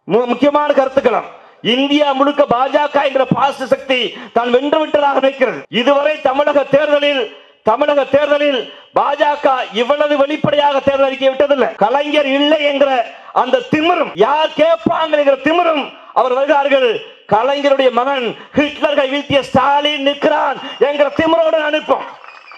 மு- முக்கியமான கருத்துக்களம் இந்தியா முழுக்க பாஜக என்ற பாச சக்தி தான் வென்று விட்டதாக நினைக்கிறது இதுவரை தமிழக தேர்தலில் தமிழக தேர்தலில் பாஜக இவ்வளவு வெளிப்படையாக தேர்தல் அறிக்கை விட்டதில்லை கலைஞர் இல்லை என்கிற அந்த திமிரும் யார் கேட்பாங்க என்கிற திமிரும் அவர் வருகிறார்கள் கலைஞருடைய மகன் ஹிட்லரை வீழ்த்திய ஸ்டாலின் நிற்கிறான் என்கிற திமிரோடு அனுப்போம்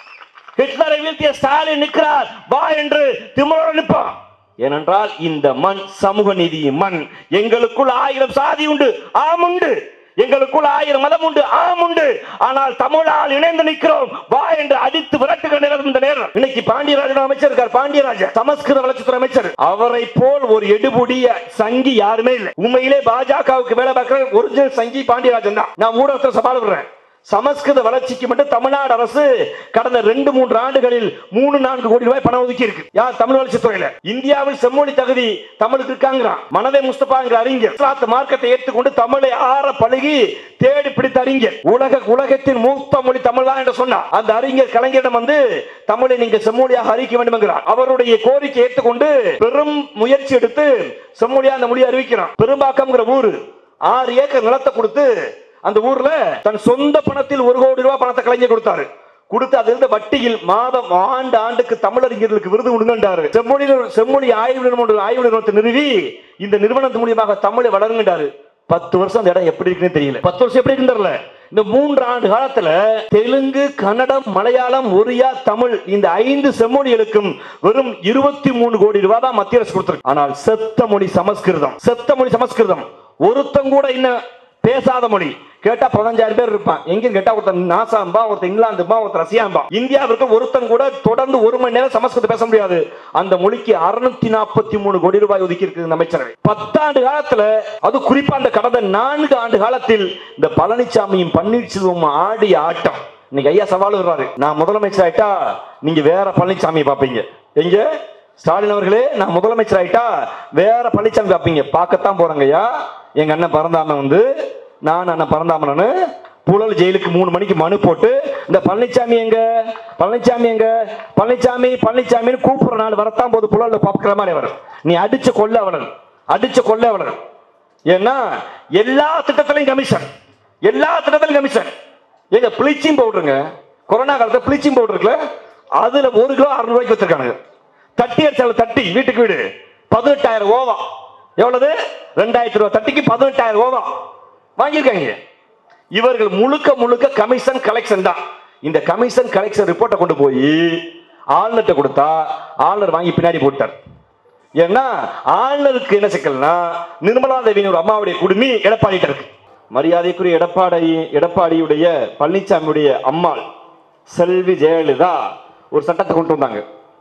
ஹிட்லரை வீழ்த்திய ஸ்டாலின் நிற்கிறார் வா என்று திமிரோடு அனுப்போம் ஏனென்றால் இந்த மண் சமூக நீதி மண் எங்களுக்குள் ஆயிரம் சாதி உண்டு ஆம் உண்டு எங்களுக்குள் ஆயிரம் மதம் உண்டு ஆம் உண்டு ஆனால் தமிழால் இணைந்து நிற்கிறோம் வா என்று அடித்து விரட்டுகிற நேரம் இந்த நேரம் இன்னைக்கு பாண்டியராஜன் அமைச்சர் இருக்கார் பாண்டியராஜன் சமஸ்கிருத வளர்ச்சித்துறை அமைச்சர் அவரை போல் ஒரு எடுபுடிய சங்கி யாருமே இல்லை உண்மையிலே பாஜகவுக்கு வேலை பார்க்கிற ஒரிஜினல் சங்கி பாண்டியராஜன் தான் நான் ஊடகத்தில் சவால் விடுறேன் சமஸ்கிருத வளர்ச்சிக்கு மட்டும் தமிழ்நாடு அரசு கடந்த ரெண்டு மூன்று ஆண்டுகளில் மூணு நான்கு கோடி ரூபாய் பணம் ஒதுக்கி இருக்கு யார் தமிழ் வளர்ச்சி துறையில இந்தியாவில் செம்மொழி தகுதி தமிழுக்கு இருக்காங்கிறான் மனதை முஸ்தபாங்கிற அறிஞர் இஸ்லாத்து மார்க்கத்தை ஏற்றுக்கொண்டு தமிழை ஆற பழகி தேடி பிடித்த அறிஞர் உலக உலகத்தின் மூத்த மொழி தமிழ் தான் என்று சொன்னார் அந்த அறிஞர் கலைஞரிடம் வந்து தமிழை நீங்க செம்மொழியாக அறிவிக்க வேண்டும் என்கிறார் அவருடைய கோரிக்கை ஏற்றுக்கொண்டு பெரும் முயற்சி எடுத்து செம்மொழியா அந்த மொழியை அறிவிக்கிறான் பெரும்பாக்கம்ங்கிற ஊரு ஆறு ஏக்கர் நிலத்தை கொடுத்து அந்த ஊர்ல தன் சொந்த பணத்தில் ஒரு கோடி ரூபாய் பணத்தை கலைஞர் கொடுத்தாரு கொடுத்து அதுல இருந்த வட்டியில் மாதம் ஆண்டு ஆண்டுக்கு தமிழறிஞர்களுக்கு விருது கொடுங்கன்றாரு செம்மொழி செம்மொழி ஆய்வு நிறுவனம் ஒன்று ஆய்வு நிறுவனத்தை நிறுவி இந்த நிறுவனத்தின் மூலியமாக தமிழை வளருங்கன்றாரு பத்து வருஷம் அந்த இடம் எப்படி இருக்குன்னு தெரியல பத்து வருஷம் எப்படி இருக்குன்னு தெரியல இந்த மூன்று ஆண்டு காலத்துல தெலுங்கு கன்னடம் மலையாளம் ஒரியா தமிழ் இந்த ஐந்து செம்மொழிகளுக்கும் வெறும் இருபத்தி மூணு கோடி ரூபாய் தான் மத்திய அரசு கொடுத்திருக்கு ஆனால் செத்த மொழி சமஸ்கிருதம் செத்த மொழி சமஸ்கிருதம் ஒருத்தன் கூட இன்னும் பேசாத மொழி கேட்டா பதினஞ்சாயிரம் பேர் இருப்பான் எங்க கேட்டா ஒருத்தன் நாசாம்பா ஒருத்தன் இங்கிலாந்துபா ஒருத்தன் ரஷ்யாம்பா இந்தியாவிற்கு ஒருத்தன் கூட தொடர்ந்து ஒரு மணி நேரம் சமஸ்கிருதம் பேச முடியாது அந்த மொழிக்கு அறுநூத்தி நாற்பத்தி மூணு கோடி ரூபாய் ஒதுக்கி இருக்கு இந்த அமைச்சரவை பத்தாண்டு காலத்துல அது குறிப்பா அந்த கடந்த நான்கு ஆண்டு காலத்தில் இந்த பழனிசாமியும் பன்னீர்செல்வம் ஆடிய ஆட்டம் இன்னைக்கு ஐயா சவால் வர்றாரு நான் முதலமைச்சர் ஆயிட்டா நீங்க வேற பழனிசாமியை பாப்பீங்க எங்க ஸ்டாலின் அவர்களே நான் முதலமைச்சர் ஆயிட்டா வேற பழனிசாமி பார்ப்பீங்க பார்க்கத்தான் போறேங்க ஐயா எங்க அண்ணன் பரந்தாமன் வந்து நான் அண்ணன் பரந்தாமனு புழல் ஜெயிலுக்கு மூணு மணிக்கு மனு போட்டு இந்த பழனிசாமி எங்க பழனிசாமி எங்க பழனிசாமி பழனிசாமின்னு கூப்பிடுற நாள் வரத்தான் போது புழல்ல பார்க்கிற மாதிரி வரும் நீ அடிச்ச கொல்ல அவளன் அடிச்ச கொல்ல அவளன் ஏன்னா எல்லா திட்டத்திலையும் கமிஷன் எல்லா திட்டத்திலும் கமிஷன் எங்க ப்ளீச்சிங் பவுடருங்க கொரோனா காலத்துல ப்ளீச்சிங் பவுடர் இருக்குல்ல அதுல ஒரு கிலோ அறுநூறு ரூபாய்க்கு வச்சிருக்கானுங்க தட்டி அடிச்சால தட்டி வீட்டுக்கு வீடு பதினெட்டாயிரம் ஓவா எவ்வளவு ரெண்டாயிரத்தி ரூபாய் தட்டிக்கு பதினெட்டாயிரம் ஓவா வாங்கியிருக்காங்க இவர்கள் முழுக்க முழுக்க கமிஷன் கலெக்ஷன் தான் இந்த கமிஷன் கலெக்ஷன் ரிப்போர்ட்டை கொண்டு போய் ஆளுநர்கிட்ட கொடுத்தா ஆளுநர் வாங்கி பின்னாடி போட்டார் ஏன்னா ஆளுநருக்கு என்ன சிக்கல்னா நிர்மலா தேவியின் ஒரு அம்மாவுடைய குடுமி எடப்பாடிட்ட இருக்கு மரியாதைக்குரிய எடப்பாடி எடப்பாடியுடைய பழனிசாமியுடைய அம்மாள் செல்வி ஜெயலலிதா ஒரு சட்டத்தை கொண்டு வந்தாங்க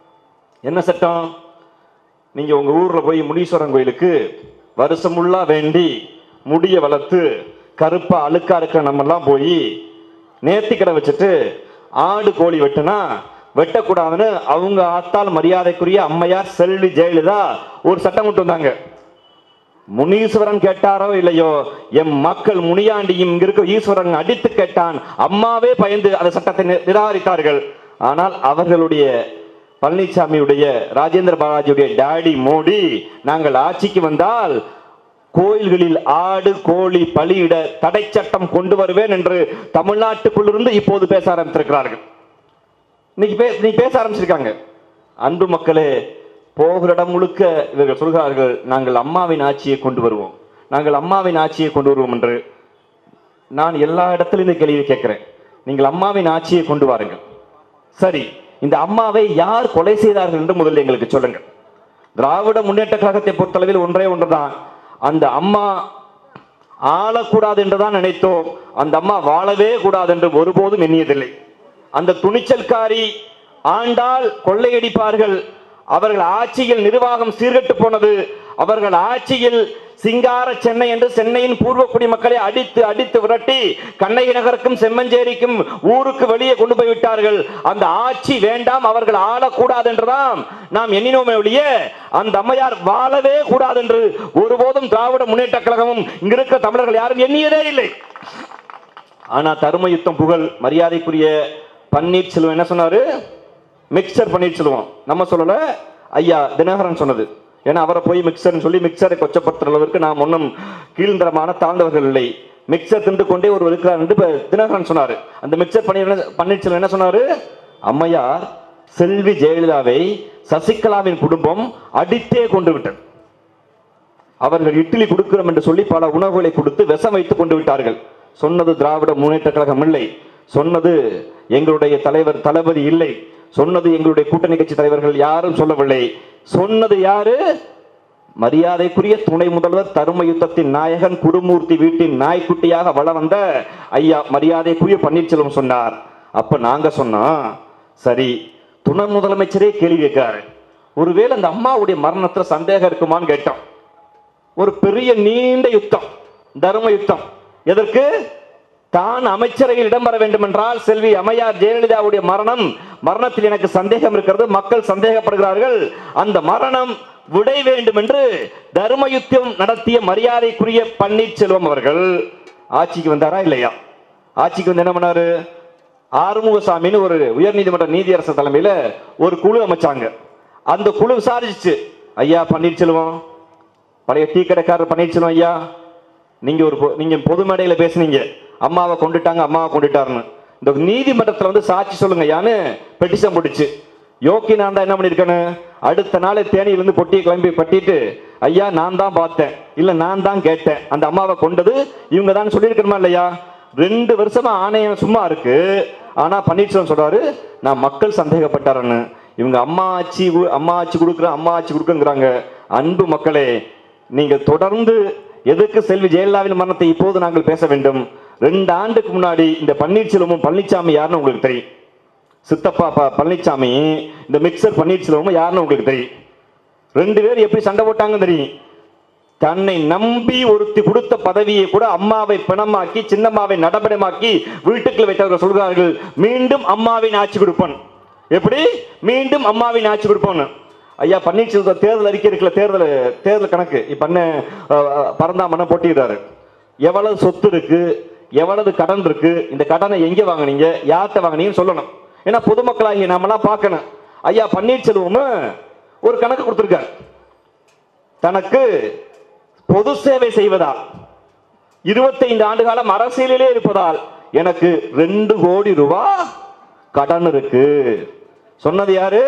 என்ன சட்டம் நீங்க உங்க ஊர்ல போய் முனீஸ்வரன் கோயிலுக்கு வருஷமுள்ளா வேண்டி முடிய வளர்த்து கருப்பா அழுக்கா இருக்கிற நம்ம எல்லாம் போய் நேர்த்திக்கடை வச்சுட்டு ஆடு கோழி வெட்டுனா வெட்டக்கூடாதுன்னு அவங்க ஆத்தால் மரியாதைக்குரிய அம்மையார் செல்வி ஜெயலலிதா ஒரு சட்டம் கொண்டு வந்தாங்க முனீஸ்வரன் கேட்டாரோ இல்லையோ எம் மக்கள் முனியாண்டியும் இங்க இருக்க ஈஸ்வரன் அடித்து கேட்டான் அம்மாவே பயந்து அந்த சட்டத்தை நி- நிராகரித்தார்கள் ஆனால் அவர்களுடைய பழனிசாமியுடைய ராஜேந்திர பாலாஜியுடைய டாடி மோடி நாங்கள் ஆட்சிக்கு வந்தால் கோயில்களில் ஆடு கோழி பலியிட தடை சட்டம் கொண்டு வருவேன் என்று தமிழ்நாட்டுக்குள்ளிருந்து இப்போது பேச ஆரம்பித்திருக்கிறார்கள் இன்னைக்கு பே நீ பேச ஆரம்பிச்சிருக்காங்க அன்பு மக்களே போகிற இடம் முழுக்க இவர்கள் சொல்கிறார்கள் நாங்கள் அம்மாவின் ஆட்சியை கொண்டு வருவோம் நாங்கள் அம்மாவின் ஆட்சியை கொண்டு வருவோம் என்று நான் எல்லா இடத்திலும் இந்த கேள்வியை கேட்கிறேன் நீங்கள் அம்மாவின் ஆட்சியை கொண்டு வாருங்கள் சரி இந்த அம்மாவை யார் கொலை செய்தார்கள் என்று முதல்ல எங்களுக்கு சொல்லுங்கள் திராவிட முன்னேற்ற கழகத்தை பொறுத்தளவில் ஒன்றே ஒன்றுதான் அந்த அம்மா ஆளக்கூடாது என்றுதான் நினைத்தோம் அந்த அம்மா வாழவே கூடாது என்று ஒருபோதும் எண்ணியதில்லை அந்த துணிச்சல்காரி ஆண்டால் கொள்ளையடிப்பார்கள் அவர்கள் ஆட்சியில் நிர்வாகம் சீர்கெட்டு போனது அவர்கள் ஆட்சியில் சிங்கார சென்னை என்று சென்னையின் பூர்வ குடிமக்களை அடித்து அடித்து விரட்டி கண்ணகி நகருக்கும் செம்மஞ்சேரிக்கும் ஊருக்கு வெளியே கொண்டு போய் விட்டார்கள் அந்த ஆட்சி வேண்டாம் அவர்கள் ஆளக்கூடாது என்றுதான் நாம் எண்ணினோமே ஒழிய அந்த அம்மையார் வாழவே கூடாது என்று ஒருபோதும் திராவிட முன்னேற்ற கழகமும் இங்க இருக்க தமிழர்கள் யாரும் எண்ணியதே இல்லை ஆனா தரும யுத்தம் புகழ் மரியாதைக்குரிய பன்னீர்செல்வம் என்ன சொன்னாரு மிக்சர் பன்னீர்செல்வம் நம்ம சொல்லல ஐயா தினகரன் சொன்னது ஏன்னா அவரை போய் மிக்சர்னு சொல்லி மிக்சரை கொச்சப்படுத்துற அளவிற்கு நாம் ஒன்றும் கீழ்ந்தரமான தாழ்ந்தவர்கள் இல்லை மிக்சர் தின்று கொண்டே ஒரு இருக்கிறார் என்று இப்ப தினகரன் சொன்னாரு அந்த மிக்சர் பண்ணி பன்னீர்செல்வம் என்ன சொன்னாரு அம்மையார் செல்வி ஜெயலலிதாவை சசிகலாவின் குடும்பம் அடித்தே கொண்டு விட்டது அவர்கள் இட்லி கொடுக்கிறோம் என்று சொல்லி பல உணவுகளை கொடுத்து விஷம் வைத்துக் கொண்டு விட்டார்கள் சொன்னது திராவிட முன்னேற்ற கழகம் இல்லை சொன்னது எங்களுடைய தலைவர் தளபதி இல்லை சொன்னது எங்களுடைய கூட்டணி கட்சி தலைவர்கள் யாரும் சொல்லவில்லை சொன்னது யாரு மரியாதைக்குரிய துணை முதல்வர் தரும யுத்தத்தின் நாயகன் குருமூர்த்தி வீட்டின் நாய்க்குட்டியாக வள வந்த ஐயா மரியாதைக்குரிய பன்னீர்செல்வம் சொன்னார் அப்ப நாங்க சொன்னோம் சரி துணை முதலமைச்சரே கேள்வி கேட்கிறாரு ஒருவேளை அந்த அம்மாவுடைய மரணத்துல சந்தேகம் இருக்குமான்னு கேட்டோம் ஒரு பெரிய நீண்ட யுத்தம் தர்ம யுத்தம் எதற்கு தான் அமைச்சரையில் இடம்பெற வேண்டும் என்றால் செல்வி அம்மையார் ஜெயலலிதாவுடைய மரணம் மரணத்தில் எனக்கு சந்தேகம் இருக்கிறது மக்கள் சந்தேகப்படுகிறார்கள் அந்த மரணம் விடை வேண்டும் என்று தர்ம யுத்தம் நடத்திய மரியாதைக்குரிய பன்னீர்செல்வம் அவர்கள் ஆட்சிக்கு வந்தாரா இல்லையா ஆட்சிக்கு வந்து என்ன பண்ணாரு ஆறுமுகசாமின்னு ஒரு உயர்நீதிமன்ற நீதியரசர் தலைமையில ஒரு குழு அமைச்சாங்க அந்த குழு விசாரிச்சு ஐயா பன்னீர்செல்வம் பழைய டீ கடைக்காரர் பன்னீர்செல்வம் ஐயா நீங்க ஒரு பொ- நீங்க பொது மேடையில பேசுனீங்க அம்மாவை கொண்டுட்டாங்க அம்மாவை கொண்டுட்டாருன்னு இந்த நீதிமன்றத்துல வந்து சாட்சி சொல்லுங்க ஐயான்னு பெட்டிஷன் போட்டுச்சு யோகி நான் தான் என்ன பண்ணிருக்கேன்னு அடுத்த நாள் தேனியிலிருந்து பொட்டியை கிளம்பி பட்டிட்டு ஐயா நான் தான் பார்த்தேன் இல்ல நான் தான் கேட்டேன் அந்த அம்மாவை கொண்டது இவங்க தான் சொல்லியிருக்கணுமா இல்லையா ரெண்டு வருஷமா ஆணையம் சும்மா இருக்கு ஆனா பன்னீர்செல்வம் சொல்றாரு நான் மக்கள் சந்தேகப்பட்டாருன்னு இவங்க அம்மா ஆட்சி கு- அம்மா ஆட்சி கொடுக்குறேன் அம்மா ஆட்சி கொடுக்குங்கிறாங்க அன்பு மக்களே நீங்கள் தொடர்ந்து எதுக்கு செல்வி ஜெயலலிதாவின் மரணத்தை இப்போது நாங்கள் பேச வேண்டும் ரெண்டு ஆண்டுக்கு முன்னாடி இந்த பன்னீர்செல்வமும் பழனிசாமி யாருன்னு உங்களுக்கு தெரியும் சித்தப்பா ப- பழனிசாமி இந்த மிக்சர் பன்னீர்செல்வமும் யாருன்னு உங்களுக்கு தெரியும் ரெண்டு பேர் எப்படி சண்டை போட்டாங்கன்னு தெரியும் தன்னை நம்பி ஒருத்தி கொடுத்த பதவியை கூட அம்மாவை பிணமாக்கி சின்னம்மாவை நடபடமாக்கி வீட்டுக்குள்ள வைத்தவர்கள் சொல்கிறார்கள் மீண்டும் அம்மாவின் ஆட்சி கொடுப்பன் எப்படி மீண்டும் அம்மாவின் ஆட்சி கொடுப்போன்னு ஐயா பன்னீர்செல்வம் தேர்தல் அறிக்கை இருக்குல்ல தேர்தல் தேர்தல் கணக்கு இப்ப என்ன பரந்தாமண்ண போட்டிடுறாரு எவ்வளவு சொத்து இருக்கு எவ்வளவு கடன் இருக்கு இந்த கடனை எங்க வாங்குனீங்க யார்கிட்ட வாங்குனீங்கன்னு சொல்லணும் ஏன்னா பொதுமக்களாகிய நாமெல்லாம் பார்க்கணும் ஐயா பன்னீர்செல்வமும் ஒரு கணக்கு கொடுத்திருக்காரு தனக்கு பொது சேவை செய்வதால் இருபத்தைந்து ஆண்டு காலம் அரசியலிலே இருப்பதால் எனக்கு ரெண்டு கோடி ரூபாய் கடன் இருக்கு சொன்னது யாரு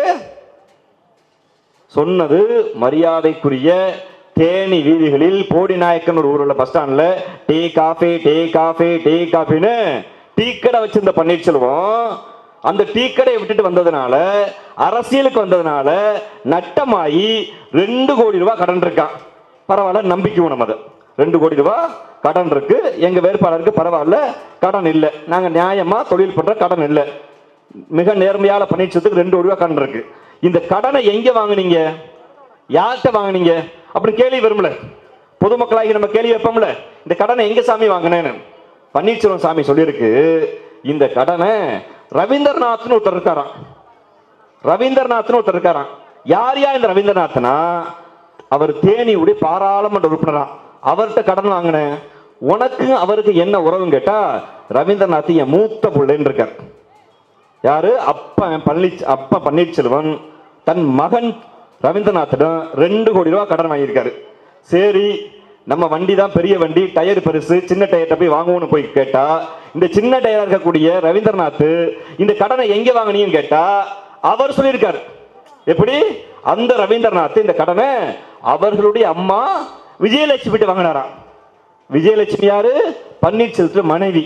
சொன்னது மரியாதைக்குரிய தேனி வீதிகளில் போடி நாயக்கன் ஒரு ஊர்ல பஸ் ஸ்டாண்ட்ல tea coffee tea coffee tea காஃபின்னு டீ கடை வச்சிருந்த பன்னீர்செல்வம் அந்த டீ கடையை விட்டுட்டு வந்ததுனால அரசியலுக்கு வந்ததுனால நட்டமாயி ரெண்டு கோடி ரூபாய் கடன் இருக்கான் பரவாயில்ல நம்பிக்குவோம் நம்ம அதை ரெண்டு கோடி ரூபாய் கடன் இருக்கு எங்க வேட்பாளருக்கு பரவாயில்ல கடன் இல்லை நாங்க நியாயமா தொழில் பண்ற கடன் இல்லை மிக நேர்மையால பன்னீர்செல்வத்துக்கு ரெண்டு கோடி ரூபாய் கடன் இருக்கு இந்த கடனை எங்க வாங்குனீங்க யார்கிட்ட வாங்குனீங்க அப்படின்னு கேள்வி வரும்ல பொதுமக்களாகி நம்ம கேள்வி வைப்போம்ல இந்த கடனை எங்க சாமி வாங்கினேன்னு பன்னீர்செல்வம் சாமி சொல்லியிருக்கு இந்த கடனை ரவீந்திரநாத்னு ஒருத்தர் இருக்காராம் ரவீந்திரநாத்னு ஒருத்தர் இருக்காராம் யார் யா இந்த ரவீந்திரநாத்னா அவர் தேனியுடைய பாராளுமன்ற உறுப்பினரா அவர்கிட்ட கடன் வாங்கினேன் உனக்கு அவருக்கு என்ன உறவுன்னு கேட்டா ரவீந்திரநாத் என் மூத்த பிள்ளைன்னு இருக்கார் யாரு அப்பன் பழனி அப்ப பன்னீர்செல்வன் தன் மகன் ரவீந்திரநாத்திடம் ரெண்டு கோடி ரூபாய் கடன் வாங்கியிருக்காரு சரி நம்ம வண்டி தான் பெரிய வண்டி டயர் பெருசு சின்ன டயர்ட்ட போய் வாங்குவோம்னு போய் கேட்டா இந்த சின்ன டயர் இருக்கக்கூடிய ரவீந்திரநாத் இந்த கடனை எங்க வாங்குனீங்கன்னு கேட்டா அவர் சொல்லியிருக்காரு எப்படி அந்த ரவீந்திரநாத் இந்த கடனை அவர்களுடைய அம்மா விஜயலட்சுமி கிட்ட வாங்கினாராம் விஜயலட்சுமி யாரு பன்னீர்செல்வத்துல மனைவி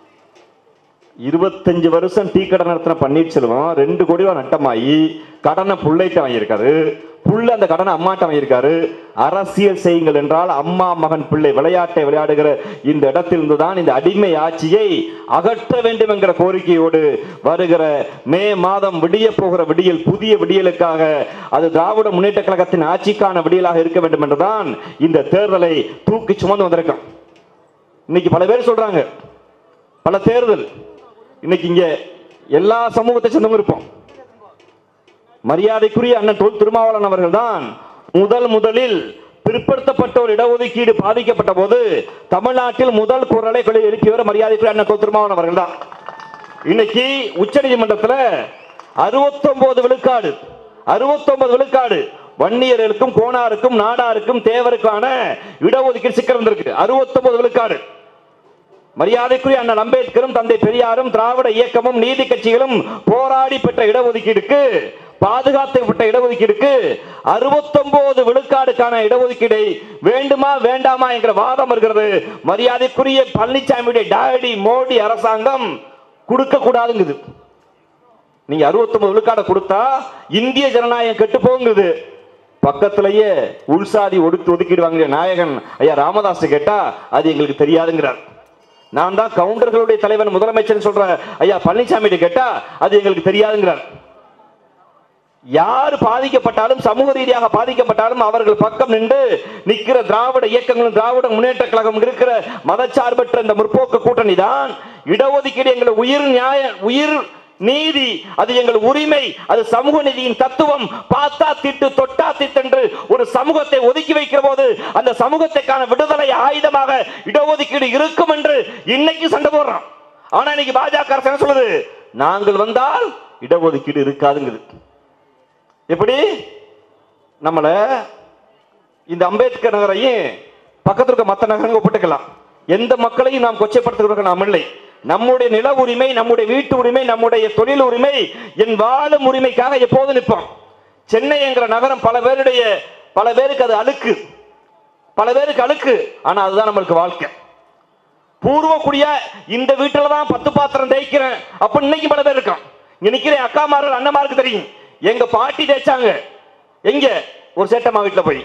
இருபத்தஞ்சு வருஷம் டீ கடை நடத்தின பன்னீர்செல்வம் ரெண்டு கோடி ரூபாய் நட்டமாயி கடனை புள்ளைட்ட வாங்கியிருக்காரு புள்ள அந்த கடனை அம்மாட்ட வாங்கியிருக்காரு அரசியல் செய்யுங்கள் என்றால் அம்மா மகன் பிள்ளை விளையாட்டை விளையாடுகிற இந்த இடத்திலிருந்து தான் இந்த அடிமை ஆட்சியை அகற்ற வேண்டும் என்கிற கோரிக்கையோடு வருகிற மே மாதம் விடிய போகிற விடியல் புதிய விடியலுக்காக அது திராவிட முன்னேற்ற கழகத்தின் ஆட்சிக்கான விடியலாக இருக்க வேண்டும் என்றுதான் இந்த தேர்தலை தூக்கி சுமந்து வந்திருக்கோம் இன்னைக்கு பல பேர் சொல்றாங்க பல தேர்தல் இன்னைக்கு இங்க எல்லா சமூகத்தை சேர்ந்தவங்க இருப்போம் மரியாதைக்குரிய அண்ணன் தொல் திருமாவளவன் அவர்கள் தான் முதல் முதலில் பிற்படுத்தப்பட்டோர் இடஒதுக்கீடு பாதிக்கப்பட்ட போது தமிழ்நாட்டில் முதல் குரலை வெளி- எழுப்பியவர் மரியாதைக்குரிய அண்ணன் தொல் திருமாவளவன் அவர்கள் தான் இன்னைக்கு உச்ச நீதிமன்றத்தில் அறுபத்தொன்பது விழுக்காடு அறுபத்தொன்பது விழுக்காடு வன்னியர்களுக்கும் கோணாருக்கும் நாடாருக்கும் தேவருக்கான இடஒதுக்கீடு சிக்கல் வந்திருக்கு அறுபத்தொன்பது விழுக்காடு மரியாதைக்குரிய அண்ணன் அம்பேத்கரும் தந்தை பெரியாரும் திராவிட இயக்கமும் நீதி கட்சிகளும் போராடி பெற்ற இடஒதுக்கீடுக்கு பாதுகாக்கப்பட்ட இடஒதுக்கீடுக்கு அறுபத்தொன்பது விழுக்காடுக்கான இடஒதுக்கீடை வேண்டுமா வேண்டாமா என்கிற வாதம் இருக்கிறது மரியாதைக்குரிய பழனிசாமியுடைய டாடி மோடி அரசாங்கம் கொடுக்க கூடாதுங்குது நீங்க 69 விழுக்காடை கொடுத்தா இந்திய ஜனநாயகம் கெட்டு போங்குது பக்கத்திலேயே உள்சாதி ஒடுத்து ஒதுக்கிடுவாங்க நாயகன் ஐயா ராமதாஸ் கேட்டா அது எங்களுக்கு தெரியாதுங்கிறார் நான் தான் கவுண்டர்களுடைய தலைவன் முதலமைச்சர் சொல்ற ஐயா பழனிசாமி கேட்டா அது எங்களுக்கு தெரியாதுங்கிறார் யார் பாதிக்கப்பட்டாலும் சமூக ரீதியாக பாதிக்கப்பட்டாலும் அவர்கள் பக்கம் நின்று நிற்கிற திராவிட இயக்கங்களும் திராவிட முன்னேற்ற கழகம் இருக்கிற மதச்சார்பற்ற இந்த முற்போக்கு கூட்டணி தான் இடஒதுக்கீடு எங்கள் உயிர் நியாய உயிர் நீதி அது எங்கள் உரிமை அது சமூக நீதியின் தத்துவம் பார்த்தா திட்டு தொட்டா திட்டென்று ஒரு சமூகத்தை ஒதுக்கி வைக்கிற போது அந்த சமூகத்துக்கான விடுதலை ஆயுதமாக இடஒதுக்கீடு இருக்கும் என்று இன்னைக்கு சண்டை போடுறோம் ஆனா இன்னைக்கு பாஜக அரசு என்ன சொல்லுது நாங்கள் வந்தால் இடஒதுக்கீடு இருக்காதுங்குது எப்படி நம்மள இந்த அம்பேத்கர் நகரையும் பக்கத்துல இருக்க மற்ற நகரங்க ஒப்பிட்டுக்கலாம் எந்த மக்களையும் நாம் கொச்சைப்படுத்துகிறோம் நாம் இல்லை நம்முடைய நில உரிமை நம்முடைய வீட்டு உரிமை நம்முடைய தொழில் உரிமை என் வாழும் உரிமைக்காக எப்போதும் நிற்போம் சென்னை என்கிற நகரம் பல பேருடைய பல பேருக்கு அது அழுக்கு பல பேருக்கு அழுக்கு ஆனா அதுதான் நம்மளுக்கு வாழ்க்கை பூர்வ குடியா இந்த வீட்டுல தான் பத்து பாத்திரம் தேய்க்கிறேன் அப்ப இன்னைக்கு பல பேர் இருக்கான் இங்க நிக்கிற அக்காமார்கள் அண்ணமாருக்கு தெரியும் எங்க பாட்டி தேய்ச்சாங்க எங்க ஒரு சேட்டம்மா வீட்டுல போய்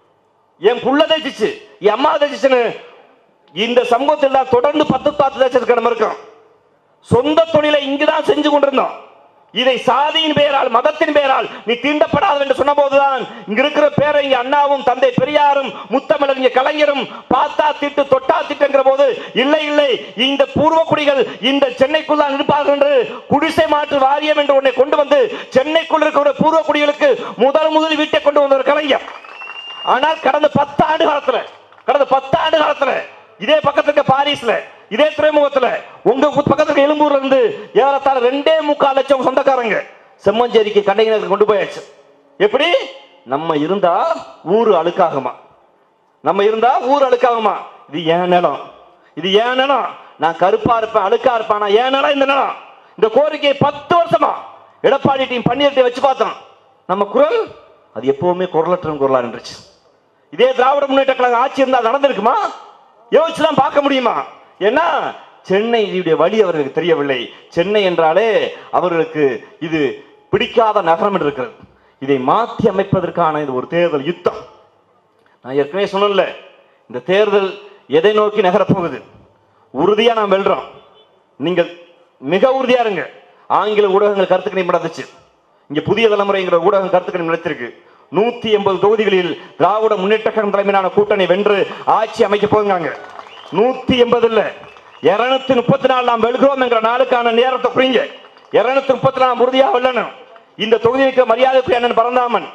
என் புள்ள தேய்ச்சிச்சு என் அம்மா தேய்ச்சிச்சுன்னு இந்த சமூகத்தில் தான் தொடர்ந்து பத்து பாத்து தேய்ச்சிருக்க நம்ம இருக்கோம் சொந்த தொழிலை இங்குதான் செஞ்சு கொண்டிருந்தோம் இதை சாதியின் பெயரால் மதத்தின் பெயரால் நீ தீண்டப்படாது என்று சொன்ன போதுதான் இங்க இருக்கிற பேரை இங்க அண்ணாவும் தந்தை பெரியாரும் முத்தமிழறிஞர் கலைஞரும் பார்த்தா திட்டு தொட்டா திட்டுங்கிற போது இல்லை இல்லை இந்த பூர்வ குடிகள் இந்த சென்னைக்குள் தான் இருப்பார்கள் என்று குடிசை மாற்று வாரியம் என்று ஒன்றை கொண்டு வந்து சென்னைக்குள் இருக்கிற பூர்வ குடிகளுக்கு முதல் முதல் வீட்டை கொண்டு வந்த ஒரு கலைஞர் ஆனால் கடந்த பத்து ஆண்டு காலத்துல கடந்த பத்து ஆண்டு காலத்துல இதே பக்கத்துல இருக்க பாரிஸ்ல இதே துறைமுகத்துல உங்க ஊ- பக்கத்துல இருக்க எழும்பூர்ல இருந்து ஏறத்தாழ ரெண்டே முக்கால் லட்சம் சொந்தக்காரங்க செம்மஞ்சேரிக்கு கண்டையினருக்கு கொண்டு போயாச்சு எப்படி நம்ம இருந்தா ஊரு அழுக்காகுமா நம்ம இருந்தா ஊர் அழுக்காகுமா இது ஏன் நிலம் இது ஏன் நிலம் நான் கருப்பா இருப்பேன் அழுக்கா இருப்பேன் நான் ஏன் நிலம் இந்த நிலம் இந்த கோரிக்கையை பத்து வருஷமா எடப்பாடி டீம் பன்னீர்ட்டை வச்சு பார்த்தோம் நம்ம குரல் அது எப்பவுமே குரலற்ற குரலா நின்றுச்சு இதே திராவிட முன்னேற்ற கழகம் ஆட்சி இருந்தால் நடந்திருக்குமா யோசிச்சுதான் பார்க்க முடியுமா ஏன்னா சென்னையுடைய வழி அவர்களுக்கு தெரியவில்லை சென்னை என்றாலே அவர்களுக்கு இது பிடிக்காத நகரம் என்று இருக்கிறது இதை மாற்றி அமைப்பதற்கான இது ஒரு தேர்தல் யுத்தம் நான் ஏற்கனவே சொன்னேன்ல இந்த தேர்தல் எதை நோக்கி நகரப் போகுது உறுதியா நாம் வெல்றோம் நீங்கள் மிக உறுதியா இருங்க ஆங்கில ஊடகங்கள் கருத்து கணிப்பு நடந்துச்சு இங்க புதிய தலைமுறைங்கிற ஊடகம் கருத்து கணிப்பு நடத்திருக்கு நூத்தி எண்பது தொகுதிகளில் திராவிட முன்னேற்ற கழகம் தலைமையிலான கூட்டணி வென்று ஆட்சி அமைக்க போகிறாங்க நூத்தி எண்பது இல்ல இருநூத்தி முப்பத்தி நாலு நாம் வெல்கிறோம் என்கிற நாளுக்கான நேரத்தை புரியுங்க இருநூத்தி முப்பத்தி நாலு உறுதியா வெல்லணும் இந்த தொகுதிக்கு மரியாதைக்குரிய அண்ணன் பரந்தாமன்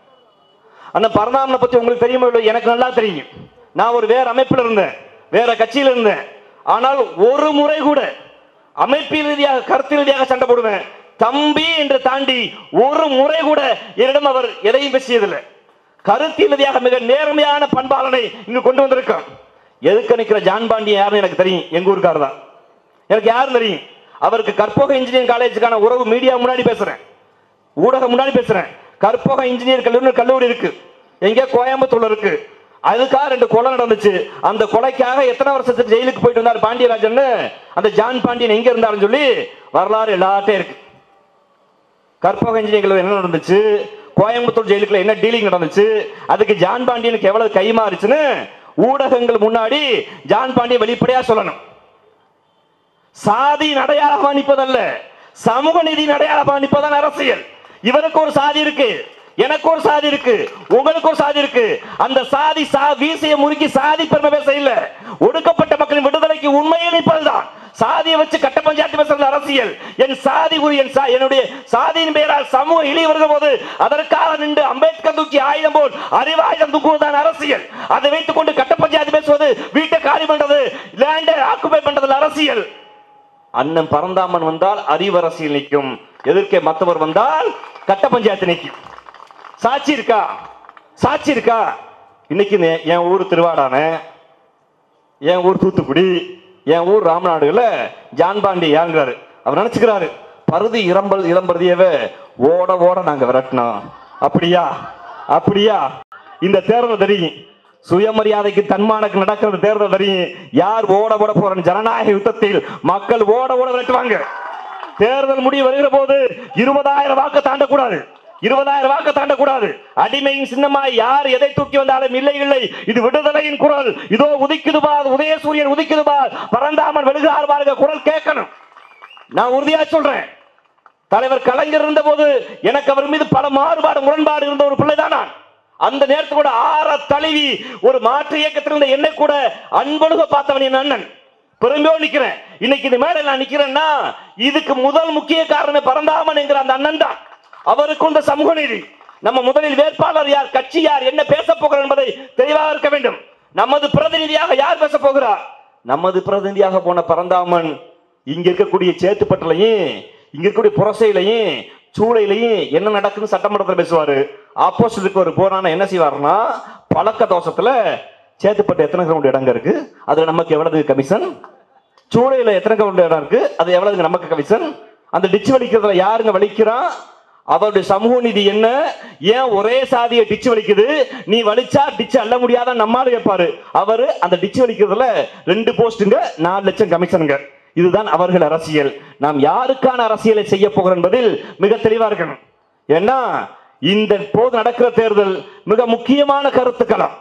அந்த பரந்தாமனை பத்தி உங்களுக்கு தெரியுமோ இல்லையோ எனக்கு நல்லா தெரியும் நான் ஒரு வேற அமைப்பில் இருந்தேன் வேற கட்சியில் இருந்தேன் ஆனால் ஒரு முறை கூட அமைப்பில் ரீதியாக கருத்து ரீதியாக சண்டை போடுவேன் தம்பி என்று தாண்டி ஒரு முறை கூட என்னிடம் அவர் எதையும் பேசியதில்லை கருத்தியல் ரீதியாக மிக நேர்மையான பண்பாளனை இங்கு கொண்டு வந்திருக்கோம் எதுக்கு நிற்கிற ஜான் பாண்டியன் யாருன்னு எனக்கு தெரியும் எங்க ஊருக்காரர் தான் எனக்கு யாரும் தெரியும் அவருக்கு கற்பக இன்ஜினியரிங் காலேஜுக்கான உறவு மீடியா முன்னாடி பேசுறேன் ஊடகம் முன்னாடி பேசுறேன் கற்பக இன்ஜினியர் கல்லூரி கல்லூரி இருக்கு எங்க கோயம்புத்தூர்ல இருக்கு அதுக்காக ரெண்டு கொலை நடந்துச்சு அந்த கொலைக்காக எத்தனை வருஷத்துக்கு ஜெயிலுக்கு போயிட்டு வந்தார் பாண்டியராஜன் அந்த ஜான் பாண்டியன் எங்க இருந்தாருன்னு சொல்லி வரலாறு எல்லாட்டையும் இருக்கு கற்பக இன்ஜினியரிங் கல்லூரி என்ன நடந்துச்சு கோயம்புத்தூர் ஜெயிலுக்குள்ள என்ன டீலிங் நடந்துச்சு அதுக்கு ஜான் பாண்டியனுக்கு எவ்வளவு கைமாறுச்சுன்னு ஊடகங்கள் முன்னாடி ஜான் பாண்டியன் வெளிப்படையா சொல்லணும் சாதி அடையாளமா நிற்பதல்ல சமூக நீதி அடையாளமா நிற்பதான் அரசியல் இவருக்கு ஒரு சாதி இருக்கு எனக்கு ஒரு சாதி இருக்கு உங்களுக்கு ஒரு சாதி இருக்கு அந்த சாதி சா வீசைய முறுக்கி சாதி பெருமை பேச இல்ல ஒடுக்கப்பட்ட மக்களின் விடுதலைக்கு உண்மையை நிற்பதுதான் சாதியை வச்சு கட்ட பஞ்சாயத்து பேசுறது அரசியல் என் சாதி உரி என் சா- என்னுடைய சாதியின் பெயரால் சமூக இழி வருகிற போது அதற்காக நின்று அம்பேத்கர் தூக்கி ஆயுதம் போல் அறிவாயுதம் தூக்குவதுதான் அரசியல் அதை வைத்துக் கொண்டு கட்ட பஞ்சாயத்து பேசுவது வீட்டை காலி பண்றது லேண்டை ஆக்குபை பண்றது அரசியல் அண்ணன் பரந்தாமன் வந்தால் அறிவரசியல் நிற்கும் எதிர்க்கே மற்றவர் வந்தால் கட்ட பஞ்சாயத்து நிற்கும் சாட்சி இருக்கா சாட்சி இருக்கா இன்னைக்கு நே- என் ஊர் திருவாடான என் ஊர் தூத்துக்குடி என் ஊர் ராமநாடுல ஜான் பாண்டி யாருங்கிறாரு அவர் நினைச்சுக்கிறாரு பருதி இளம்பல் இளம்பருதியவே ஓட ஓட நாங்க விரட்டினோம் அப்படியா அப்படியா இந்த தேர்தல் தெரியும் சுயமரியாதைக்கு தன்மானக்கு நடக்கிற தேர்தல் தெரியும் யார் ஓட ஓட போற ஜனநாயக யுத்தத்தில் மக்கள் ஓட ஓட விரட்டுவாங்க தேர்தல் முடிவு வருகிற போது இருபதாயிரம் வாக்கு தாண்டக்கூடாது இருபதாயிரம் வாக்கு தாண்டக்கூடாது அடிமையின் சின்னமாய் யார் எதை தூக்கி வந்தாலும் இல்லை இல்லை இது விடுதலையின் குரல் இதோ உதிக்குது பார் உதயசூரியன் உதிக்குது பார் பரந்தாமன் வெளுகார் பாருங்க குரல் கேட்கணும் நான் உறுதியா சொல்றேன் தலைவர் கலைஞர் இருந்த போது எனக்கு அவர் மீது பல மாறுபாடு முரண்பாடு இருந்த ஒரு பிள்ளைதான் நான் அந்த நேரத்தில் கூட ஆற தழுவி ஒரு மாற்று இயக்கத்தில் இருந்த என்னை கூட அன்பொழுக பார்த்தவன் என் அண்ணன் பெருமையோடு நிக்கிறேன் இன்னைக்கு இந்த மேடையில் நான் நிக்கிறேன்னா இதுக்கு முதல் முக்கிய காரணமே பரந்தாமன் என்கிற அந்த அண்ணன் தான் அவருக்கு இந்த சமூக நீதி நம்ம முதலில் வேட்பாளர் யார் கட்சி யார் என்ன பேச போகிறார் என்பதை தெளிவாக இருக்க வேண்டும் நமது பிரதிநிதியாக யார் பேச போகிறார் நமது பிரதிநிதியாக போன பரந்தாமன் இங்க இருக்கக்கூடிய சேத்துப்பட்டிலையும் இங்க இருக்கக்கூடிய புரசையிலையும் சூளையிலையும் என்ன நடக்குன்னு சட்டமன்றத்தில் பேசுவாரு ஆப்போசிட்டுக்கு ஒரு போறான என்ன செய்வாருன்னா பழக்க தோஷத்துல சேத்துப்பட்டு எத்தனை கிரவுண்ட் இடங்க இருக்கு அதுல நமக்கு எவ்வளவு கமிஷன் சூளையில எத்தனை கிரவுண்ட் இடம் இருக்கு அது எவ்வளவு நமக்கு கமிஷன் அந்த டிச்சு வலிக்கிறதுல யாருங்க வலிக்கிறான் அவருடைய சமூக நீதி என்ன ஏன் ஒரே சாதியை டிச்சு வலிக்குது நீ வலிச்சா டிச்சு அள்ள முடியாத நம்மால கேட்பாரு அவரு அந்த டிச்சு வலிக்கிறதுல ரெண்டு போஸ்ட்டுங்க நாலு லட்சம் கமிஷனுங்க இதுதான் அவர்கள் அரசியல் நாம் யாருக்கான அரசியலை செய்ய போகிறோம் என்பதில் மிக தெளிவா இருக்கணும் ஏன்னா இந்த போது நடக்கிற தேர்தல் மிக முக்கியமான கருத்துக்களம்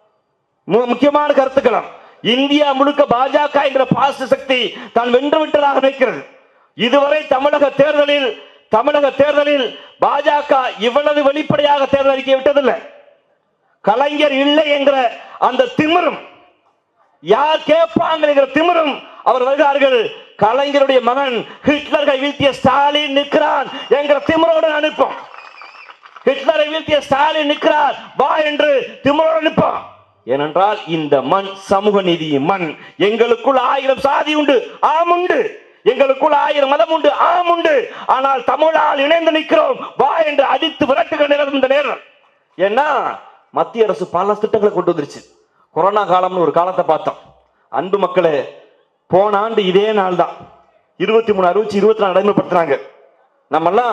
மிக முக்கியமான கருத்துக்களம் இந்தியா முழுக்க பாஜக என்கிற பாசிச சக்தி தான் வென்று விட்டதாக நினைக்கிறது இதுவரை தமிழக தேர்தலில் தமிழக தேர்தலில் பாஜக இவ்வளவு வெளிப்படையாக தேர்தல் அறிக்கை விட்டதில்லை கலைஞர் இல்லை என்கிற அந்த திமிரும் யார் கேட்பாங்க என்கிற திமிரும் அவர் வருகிறார்கள் கலைஞருடைய மகன் ஹிட்லரை வீழ்த்திய ஸ்டாலின் நிற்கிறான் என்கிற திமிரோடு அனுப்போம் ஹிட்லரை வீழ்த்திய ஸ்டாலின் நிற்கிறார் வா என்று திமிரோடு நிற்போம் ஏனென்றால் இந்த மண் சமூக நீதி மண் எங்களுக்குள் ஆயிரம் சாதி உண்டு ஆம் உண்டு எங்களுக்குள் ஆயிரம் மதம் உண்டு ஆம் உண்டு ஆனால் தமிழால் இணைந்து நிற்கிறோம் வா என்று அடித்து விரட்டுகிற நேரம் இந்த நேரம் ஏன்னா மத்திய அரசு பல திட்டங்களை கொண்டு வந்துருச்சு கொரோனா காலம்னு ஒரு காலத்தை பார்த்தோம் அன்பு மக்களே போன ஆண்டு இதே நாள் தான் இருபத்தி மூணு அறுபத்தி இருபத்தி நாலு நடைமுறைப்படுத்துறாங்க நம்மெல்லாம்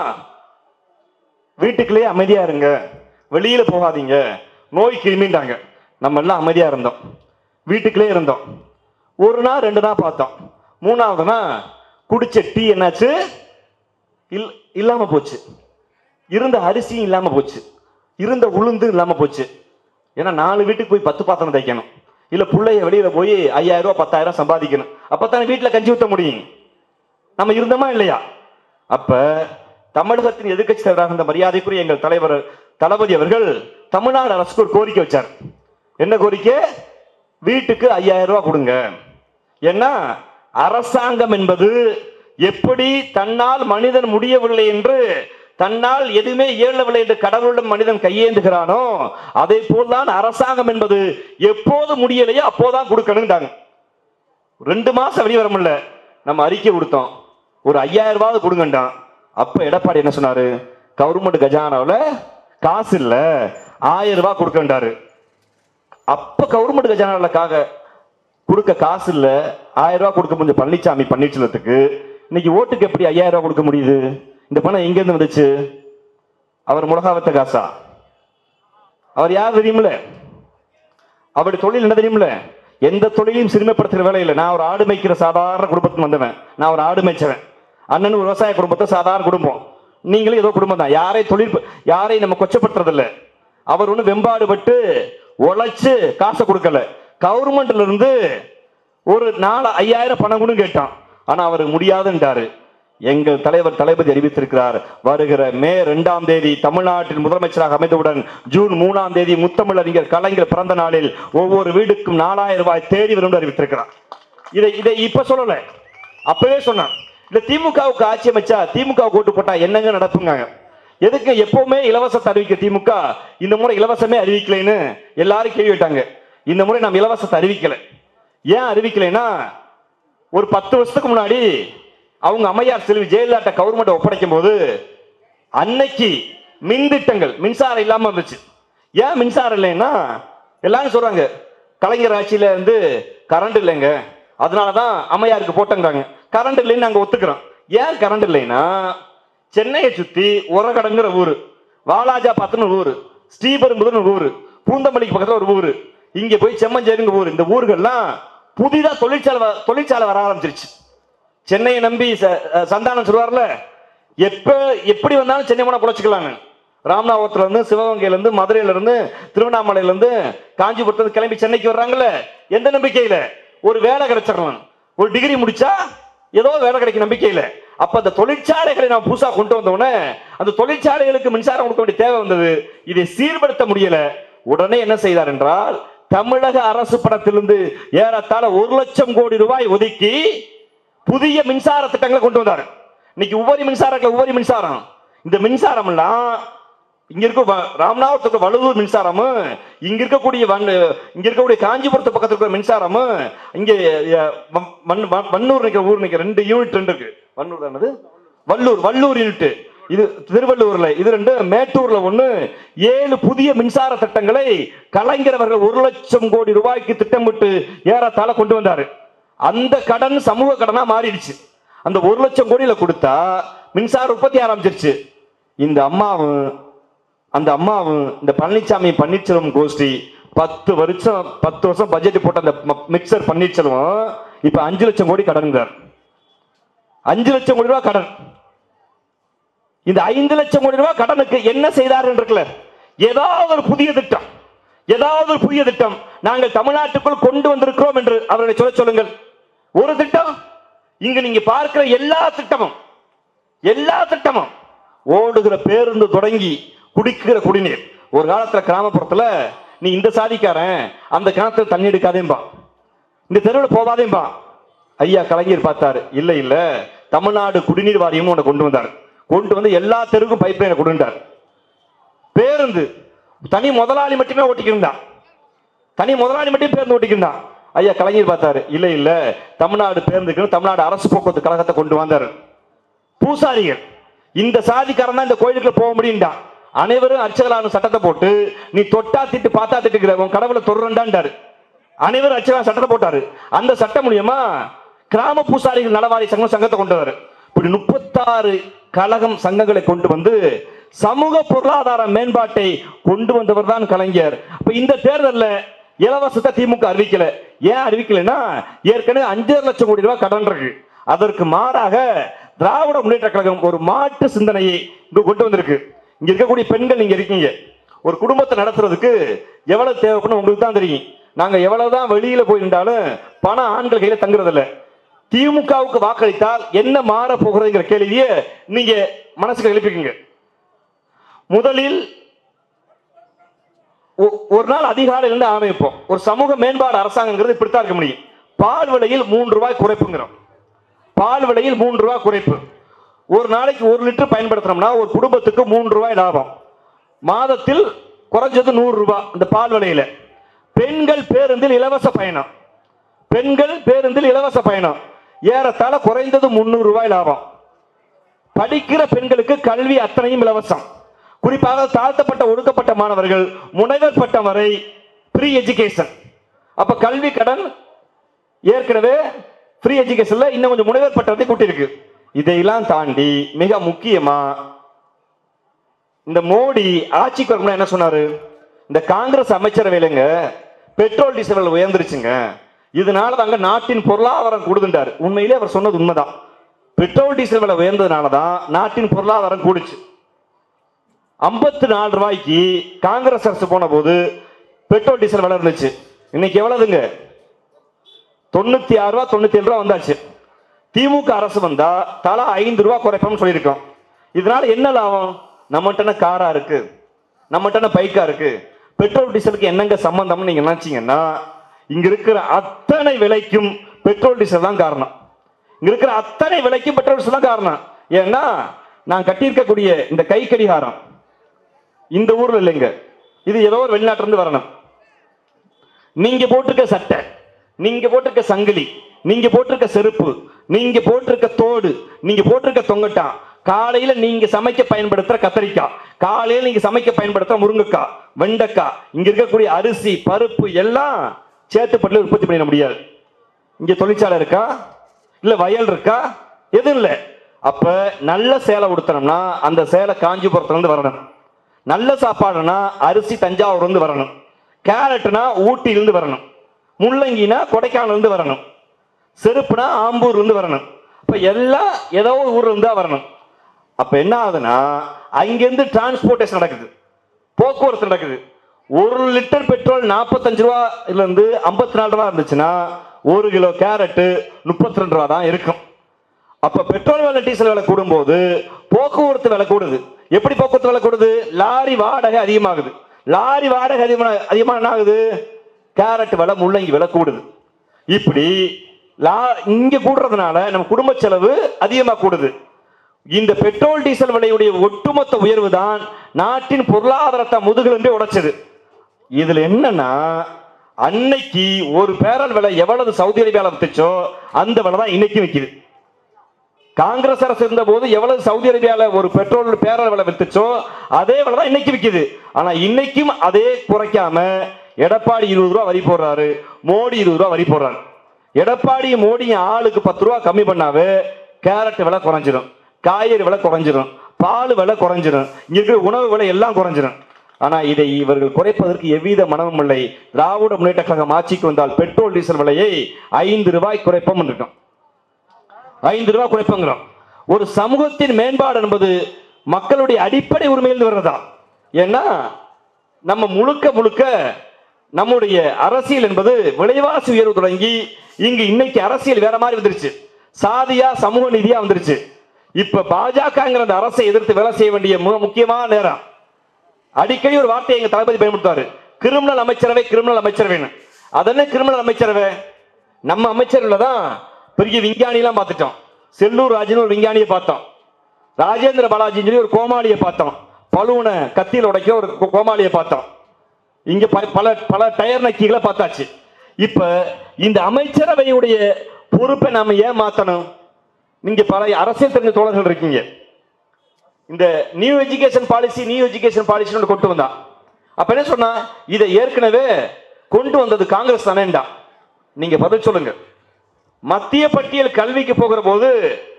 வீட்டுக்குள்ளேயே அமைதியா இருங்க வெளியில போகாதீங்க நோய் கிருமின்றாங்க நம்ம எல்லாம் அமைதியா இருந்தோம் வீட்டுக்குள்ளே இருந்தோம் ஒரு நாள் ரெண்டு நாள் பார்த்தோம் மூணாவது நாள் குடிச்ச டீ என்னாச்சு இல் இல்லாம போச்சு இருந்த அரிசியும் இல்லாம போச்சு இருந்த உளுந்து இல்லாம போச்சு ஏன்னா நாலு வீட்டுக்கு போய் பத்து பாத்திரம் தைக்கணும் இல்ல புள்ளைய வெளியில போய் ஐயாயிரம் ரூபாய் பத்தாயிரம் சம்பாதிக்கணும் அப்பத்தானே வீட்டுல கஞ்சி ஊத்த முடியும் நம்ம இருந்தோமா இல்லையா அப்ப தமிழகத்தின் எதிர்க்கட்சி தலைவராக இருந்த மரியாதைக்குரிய எங்கள் தலைவர் தளபதி அவர்கள் தமிழ்நாடு அரசுக்கு ஒரு கோரிக்கை வச்சார் என்ன கோரிக்கை வீட்டுக்கு ஐயாயிரம் ரூபாய் கொடுங்க ஏன்னா அரசாங்கம் என்பது எப்படி தன்னால் மனிதன் முடியவில்லை என்று தன்னால் எதுவுமே இயலவில்லை என்று கடவுளிடம் மனிதன் கையேந்துகிறானோ அதே போல்தான் அரசாங்கம் என்பது எப்போது முடியலையோ அப்போதான் கொடுக்கணும்ட்டாங்க ரெண்டு மாசம் வெளியே வர முடியல நம்ம அறிக்கை கொடுத்தோம் ஒரு ஐயாயிரம் ரூபாய் கொடுங்கண்டான் அப்ப எடப்பாடி என்ன சொன்னாரு கவர்மெண்ட் கஜானாவுல காசு இல்ல ஆயிரம் ரூபாய் கொடுக்கண்டாரு அப்ப கவர்மெண்ட் கஜானாவுல காக கொடுக்க காசு இல்ல ஆயிரம் ரூபாய் கொடுக்க முடிஞ்ச பழனிசாமி பன்னீர்செல்வத்துக்கு இன்னைக்கு ஓட்டுக்கு எப்படி ஐயாயிரம் ரூபாய் கொடுக்க முடியுது இந்த பணம் எங்க இருந்து வந்துச்சு அவர் முழகாவத்த காசா அவர் யார் தெரியுமில்ல அவருடைய தொழில் என்ன தெரியுமில்ல எந்த தொழிலையும் சிறுமைப்படுத்துகிற வேலை இல்லை நான் ஒரு ஆடு மேய்க்கிற சாதாரண குடும்பத்துக்கு வந்தவன் நான் ஒரு ஆடு மேய்ச்சவன் அண்ணன் ஒரு விவசாய குடும்பத்தை சாதாரண குடும்பம் நீங்களும் ஏதோ குடும்பம் தான் யாரை தொழில் ப- யாரையும் நம்ம கொச்சப்படுத்துறதில்ல அவர் ஒன்றும் வெம்பாடுபட்டு உழைச்சு காசை கொடுக்கல கவர்மெண்ட்ல இருந்து ஒரு நாலு ஐயாயிரம் பணம் கூட கேட்டான் ஆனா அவர் முடியாதுன்றாரு எங்கள் தலைவர் தளபதி அறிவித்திருக்கிறார் வருகிற மே இரண்டாம் தேதி தமிழ்நாட்டின் முதலமைச்சராக அமைந்தவுடன் ஜூன் மூணாம் தேதி முத்தமிழறிஞர் கலைஞர் பிறந்த நாளில் ஒவ்வொரு வீடுக்கும் நாலாயிரம் ரூபாய் தேடி வரும் என்று அறிவித்திருக்கிறார் இதை இதை இப்ப சொல்லல அப்பவே சொன்னான் இல்ல திமுகவுக்கு ஆட்சி அமைச்சா திமுக ஓட்டு போட்டா என்னங்க நடப்புங்க எதுக்கு எப்பவுமே இலவசத்தை அறிவிக்க திமுக இந்த முறை இலவசமே அறிவிக்கலைன்னு எல்லாரும் கேள்வி கேட்டாங்க இந்த முறை நாம் இலவசத்தை அறிவிக்கல ஏன் அறிவிக்கலைன்னா ஒரு பத்து வருஷத்துக்கு முன்னாடி அவங்க அம்மையார் செல்வி ஜெயலலிதா கவர்மெண்ட் ஒப்படைக்கும் போது அன்னைக்கு மின் திட்டங்கள் மின்சாரம் இல்லாம இருந்துச்சு ஏன் மின்சாரம் இல்லைன்னா எல்லாரும் சொல்றாங்க கலைஞர் ஆட்சியில இருந்து கரண்ட் இல்லைங்க அதனாலதான் அம்மையாருக்கு போட்டங்கிறாங்க கரண்ட் இல்லைன்னு நாங்க ஒத்துக்கிறோம் ஏன் கரண்ட் இல்லைன்னா சென்னையை சுத்தி உரகடங்கிற ஊரு வாலாஜா பாத்துன்னு ஊரு ஸ்ரீபெரும்புதூர்னு ஒரு ஊரு பூந்தமல்லிக்கு பக்கத்துல ஒரு ஊரு இங்க போய் செம்மஞ்சேரிங்க ஊர் இந்த ஊர்கள்லாம் புதிதா தொழிற்சாலை வ- தொழிற்சாலை வர ஆரம்பிச்சிருச்சு சென்னையை நம்பி ச- அஹ் சந்தானம் சொல்லுவார்ல எப்ப எப்படி வந்தாலும் சென்னை போனா பொழைச்சிக்கலாங்க ராமநாதபுரத்துல இருந்து சிவகங்கையில இருந்து மதுரையில இருந்து திருவண்ணாமலையில இருந்து காஞ்சிபுரத்துல இருந்து கிளம்பி சென்னைக்கு வர்றாங்கல்ல எந்த நம்பிக்கையில ஒரு வேலை கிடைச்சிடலாம் ஒரு டிகிரி முடிச்சா ஏதோ வேலை கிடைக்கும் நம்பிக்கையில அப்ப அந்த தொழிற்சாலைகளை நாம் புதுசா கொண்டு வந்த உடனே அந்த தொழிற்சாலைகளுக்கு மின்சாரம் கொடுக்க வேண்டிய தேவை வந்தது இதை சீர்படுத்த முடியல உடனே என்ன செய்தார் என்றால் தமிழக அரசு படத்திலிருந்து ஏறத்தாழ ஒரு லட்சம் கோடி ரூபாய் ஒதுக்கி புதிய மின்சார திட்டங்களை கொண்டு வந்தார் இன்னைக்கு உபரி மின்சாரத்துல உபரி மின்சாரம் இந்த மின்சாரம் எல்லாம் இங்க இருக்க வ- ராமநாதபுரத்துக்கு வலுவூர் மின்சாரமும் இங்க இருக்கக்கூடிய வன்- இங்க இருக்கக்கூடிய காஞ்சிபுரத்து பக்கத்துல இருக்கிற மின்சாரமும் இங்க அஹ், வ- வன்- வ- வன்னூர் நிக்கிற ஊர் நிக்கிற ரெண்டு யூனிட் ரெண்டு இருக்கு வன்னூர் தானது வள்ளூர் வள்ளூர் யூனிட் இது திருவள்ளூர்ல இது ரெண்டு மேட்டூர்ல ஒண்ணு ஏழு புதிய மின்சார திட்டங்களை கலைஞர் அவர்கள் ஒரு லட்சம் கோடி ரூபாய்க்கு திட்டமிட்டு ஏறத்தாழ கொண்டு வந்தாரு அந்த கடன் சமூக கடனா மாறிடுச்சு அந்த ஒரு லட்சம் கோடியில கொடுத்தா மின்சார உற்பத்தி ஆரம்பிச்சிருச்சு இந்த அம்மாவும் அந்த அம்மாவும் இந்த பழனிசாமி பன்னீர்செல்வம் கோஷ்டி பத்து வருஷம் பத்து வருஷம் பட்ஜெட் போட்ட அந்த ம- மிக்சர் பன்னீர்செல்வம் இப்ப அஞ்சு லட்சம் கோடி கடன்கிறார் அஞ்சு லட்சம் கோடி ரூபாய் கடன் இந்த ஐந்து லட்சம் கோடி ரூபாய் கடனுக்கு என்ன செய்தார் இருக்குல்ல ஏதாவது ஒரு புதிய திட்டம் ஏதாவது ஒரு புதிய திட்டம் நாங்கள் தமிழ்நாட்டுக்குள் கொண்டு வந்திருக்கிறோம் என்று அவர்களை சொல்ல சொல்லுங்கள் ஒரு திட்டம் இங்க நீங்க பார்க்கிற எல்லா திட்டமும் எல்லா திட்டமும் ஓடுகிற பேருந்து தொடங்கி குடிக்கிற குடிநீர் ஒரு காலத்துல கிராமப்புறத்துல நீ இந்த சாதிக்காரன் அந்த கிணத்துல தண்ணி எடுக்காதேம்பா இந்த தெருவில் போவாதேம்பா ஐயா கலைஞர் பார்த்தாரு இல்ல இல்ல தமிழ்நாடு குடிநீர் வாரியமும் உன்னை கொண்டு வந்தார் கொண்டு வந்து எல்லா தெருவுக்கும் பைப் லைனை கொண்டு பேருந்து தனி முதலாளி மட்டுமே ஓட்டிக்கிருந்தான் தனி முதலாளி மட்டும் பேருந்து ஓட்டிக்கிருந்தான் ஐயா கலைஞர் பார்த்தாரு இல்ல இல்ல தமிழ்நாடு பேருந்துக்கு தமிழ்நாடு அரசு போக்குவரத்து கழகத்தை கொண்டு வந்தாரு பூசாரிகள் இந்த சாதிக்காரன் தான் இந்த கோயிலுக்குள்ள போக முடியும்டான் அனைவரும் அர்ச்சகலான சட்டத்தை போட்டு நீ தொட்டா திட்டு பார்த்தா திட்டுக்கிற உன் கடவுளை தொடுறண்டாண்டாரு அனைவரும் அர்ச்சகலான சட்டத்தை போட்டாரு அந்த சட்டம் மூலியமா கிராம பூசாரிகள் நலவாரி சங்கம் சங்கத்தை கொண்டு வர இப்படி முப்பத்தாறு கழகம் சங்கங்களை கொண்டு வந்து சமூக பொருளாதார மேம்பாட்டை கொண்டு வந்தவர் தான் கலைஞர் அப்ப இந்த தேர்தல்ல இலவசத்தை திமுக அறிவிக்கல ஏன் அறிவிக்கலைன்னா ஏற்கனவே அஞ்சரை லட்சம் கோடி ரூபாய் கடன் இருக்கு அதற்கு மாறாக திராவிட முன்னேற்ற கழகம் ஒரு மாற்று சிந்தனையை இங்க கொண்டு வந்திருக்கு இங்க இருக்கக்கூடிய பெண்கள் நீங்க இருக்கீங்க ஒரு குடும்பத்தை நடத்துறதுக்கு எவ்வளவு தேவைப்படும் உங்களுக்கு தான் தெரியும் நாங்க எவ்வளவுதான் வெளியில போயிருந்தாலும் பணம் ஆண்கள் கையில தங்குறது இல்ல திமுகவுக்கு வாக்களித்தால் என்ன மாற போகிறதுங்கிற கேள்வியை நீங்க மனசுக்கு எழுப்பிக்கீங்க முதலில் ஒ- ஒரு நாள் அதிகாலையில இருந்து ஆரம்பிப்போம் ஒரு சமூக மேம்பாடு அரசாங்கங்கிறது இப்படித்தான் இருக்க முடியும் பால் விலையில் மூன்று ரூபாய் குறைப்புங்கிறோம் பால் விலையில் மூன்று ரூபாய் குறைப்பு ஒரு நாளைக்கு ஒரு லிட்டர் பயன்படுத்துறோம்னா ஒரு குடும்பத்துக்கு மூன்று ரூபாய் லாபம் மாதத்தில் குறைஞ்சது நூறு ரூபாய் இந்த பால் விலையில பெண்கள் பேருந்தில் இலவச பயணம் பெண்கள் பேருந்தில் இலவச பயணம் ஏறத்தாழ குறைந்தது முந்நூறு ரூபாய் லாபம் படிக்கிற பெண்களுக்கு கல்வி அத்தனையும் இலவசம் குறிப்பாக தாழ்த்தப்பட்ட ஒடுக்கப்பட்ட மாணவர்கள் முனைவர் பட்டம் வரை ஃப்ரீ எஜுகேஷன் அப்ப கல்வி கடன் ஏற்கனவே ஃப்ரீ எஜுகேஷன்ல இன்னும் கொஞ்சம் முனைவர் பட்டத்தை கூட்டியிருக்கு இதையெல்லாம் தாண்டி மிக முக்கியமா இந்த மோடி ஆட்சிக்கு வரணும்னா என்ன சொன்னாரு இந்த காங்கிரஸ் அமைச்சரவையிலங்க பெட்ரோல் டீசல் விலை உயர்ந்துருச்சுங்க இதனால தாங்க நாட்டின் பொருளாதாரம் கூடுதுன்றார் உண்மையிலே அவர் சொன்னது உண்மைதான் பெட்ரோல் டீசல் விலை உயர்ந்ததுனால தான் நாட்டின் பொருளாதாரம் கூடுச்சு ஐம்பத்தி நாலு ரூபாய்க்கு காங்கிரஸ் அரசு போன போது பெட்ரோல் டீசல் விலை இருந்துச்சு இன்னைக்கு எவ்வளவுங்க தொண்ணூத்தி ஆறு ரூபா தொண்ணூத்தி ஏழு ரூபா வந்தாச்சு திமுக அரசு வந்தா தலா ஐந்து ரூபா குறைப்போம்னு சொல்லியிருக்கோம் இதனால என்ன லாபம் நம்மகிட்ட காரா இருக்கு நம்மகிட்ட பைக்கா இருக்கு பெட்ரோல் டீசலுக்கு என்னங்க சம்பந்தம்னு நீங்க நினைச்சீங்கன்னா இங்க இருக்கிற அத்தனை விலைக்கும் பெட்ரோல் டீசல் தான் காரணம் இங்க இருக்கிற அத்தனை விலைக்கும் பெட்ரோல் டீசல் தான் காரணம் ஏன்னா நான் கட்டியிருக்கக்கூடிய இந்த கை கடிகாரம் இந்த ஊர்ல இல்லைங்க இது ஏதோ ஒரு வெளிநாட்டுல இருந்து வரணும் நீங்க போட்டிருக்க சட்டை நீங்க போட்டிருக்க சங்கிலி நீங்க போட்டிருக்க செருப்பு நீங்க போட்டிருக்க தோடு நீங்க போட்டிருக்க தொங்கட்டான் காலையில நீங்க சமைக்க பயன்படுத்துற கத்தரிக்காய் காலையில நீங்க சமைக்க பயன்படுத்துற முருங்கைக்காய் வெண்டைக்காய் இங்க இருக்கக்கூடிய அரிசி பருப்பு எல்லாம் சேத்துப்பட்டில உற்பத்தி பண்ணிட முடியாது இங்க தொழிற்சாலை இருக்கா இல்ல வயல் இருக்கா எதுவும் இல்ல அப்ப நல்ல சேலை உடுத்தணும்னா அந்த சேலை காஞ்சிபுரத்துல இருந்து வரணும் நல்ல சாப்பாடுனா அரிசி தஞ்சாவூர்ல இருந்து வரணும் கேரட்னா ஊட்டியில இருந்து வரணும் முள்ளங்கினா கொடைக்கானல்ல இருந்து வரணும் செருப்புனா ஆம்பூர்ல இருந்து வரணும் அப்ப எல்லாம் ஏதோ ஒரு ஊர்ல இருந்து தான் வரணும் அப்ப என்ன ஆகுதுன்னா அங்கிருந்து டிரான்ஸ்போர்டேஷன் நடக்குது போக்குவரத்து நடக்குது ஒரு லிட்டர் பெட்ரோல் நாற்பத்தஞ்சு ரூபாயில இருந்து ஐம்பத்தி நாலு ரூபா இருந்துச்சுன்னா ஒரு கிலோ கேரட்டு முப்பத்தி ரெண்டு ரூபா தான் இருக்கும் அப்ப பெட்ரோல் விலை டீசல் விலை கூடும்போது போக்குவரத்து விலை கூடுது எப்படி போக்குவரத்து விலை கூடுது லாரி வாடகை அதிகமாகுது லாரி வாடகை அதிகமான அதிகமாக என்ன ஆகுது கேரட் விலை முள்ளங்கி விலை கூடுது இப்படி லா இங்க கூடுறதுனால நம்ம குடும்ப செலவு அதிகமா கூடுது இந்த பெட்ரோல் டீசல் விலையுடைய ஒட்டுமொத்த உயர்வு தான் நாட்டின் பொருளாதாரத்தை முதுகிலிருந்து உடைச்சது இதுல என்னன்னா அன்னைக்கு ஒரு பேரல் விலை எவ்வளவு சவுதி அரேபியால வித்துச்சோ அந்த விலை தான் இன்னைக்கு விற்கிது காங்கிரஸ் அரசு இருந்த போது எவ்வளவு சவுதி அரேபியால ஒரு பெட்ரோல் பேரல் விலை வித்துச்சோ அதே விலை தான் இன்னைக்கு விற்கிது ஆனா இன்னைக்கும் அதே குறைக்காம எடப்பாடி இருபது ரூபா வரி போடுறாரு மோடி இருபது ரூபா வரி போடுறாரு எடப்பாடி மோடி ஆளுக்கு பத்து ரூபா கம்மி பண்ணாவே கேரட் விலை குறைஞ்சிரும் காய்கறி விலை குறைஞ்சிரும் பால் விலை குறைஞ்சிரும் இங்க இருக்கிற உணவு விலை எல்லாம் குறைஞ்சிரும் ஆனா இதை இவர்கள் குறைப்பதற்கு எவ்வித மனமும் இல்லை திராவிட முன்னேற்ற கழகம் ஆட்சிக்கு வந்தால் பெட்ரோல் டீசல் விலையை ஐந்து ரூபாய் குறைப்போம் இருக்கோம் ஐந்து ரூபாய் குறைப்புங்கிறோம் ஒரு சமூகத்தின் மேம்பாடு என்பது மக்களுடைய அடிப்படை உரிமையிலிருந்து வர்றதா ஏன்னா நம்ம முழுக்க முழுக்க நம்முடைய அரசியல் என்பது விலைவாசி உயர்வு தொடங்கி இங்கு இன்னைக்கு அரசியல் வேற மாதிரி வந்துருச்சு சாதியா சமூக நீதியா வந்துருச்சு இப்ப பாஜகங்கிற அந்த அரசை எதிர்த்து வேலை செய்ய வேண்டிய மிக முக்கியமான நேரம் அடிக்கடி ஒரு வார்த்தையை எங்க தளபதி பயன்படுத்துவாரு கிரிமினல் அமைச்சரவை கிரிமினல் அமைச்சரவைன்னு அதென்ன கிரிமினல் அமைச்சரவை நம்ம அமைச்சர்ல தான் பெரிய விஞ்ஞானிலாம் பார்த்துட்டோம் செல்லூர் ராஜன் ஒரு விஞ்ஞானியை பார்த்தோம் ராஜேந்திர பாலாஜின்னு சொல்லி ஒரு கோமாளியை பார்த்தோம் பலூனை கத்தியில் உடைக்க ஒரு கோ- கோமாளியை பார்த்தோம் இங்க ப- பல பல டயர் நக்கிகளை பார்த்தாச்சு இப்ப இந்த அமைச்சரவையுடைய பொறுப்பை நாம ஏன் மாத்தணும் நீங்க பல அரசியல் தெரிஞ்ச தோழர்கள் இருக்கீங்க இந்த new education policy new education policy கொண்டு வந்தான் அப்ப என்ன சொன்னா இதை ஏற்கனவே கொண்டு வந்தது காங்கிரஸ் தானேண்டா நீங்க பதில் சொல்லுங்க மத்திய பட்டியல் கல்விக்கு போகிற போது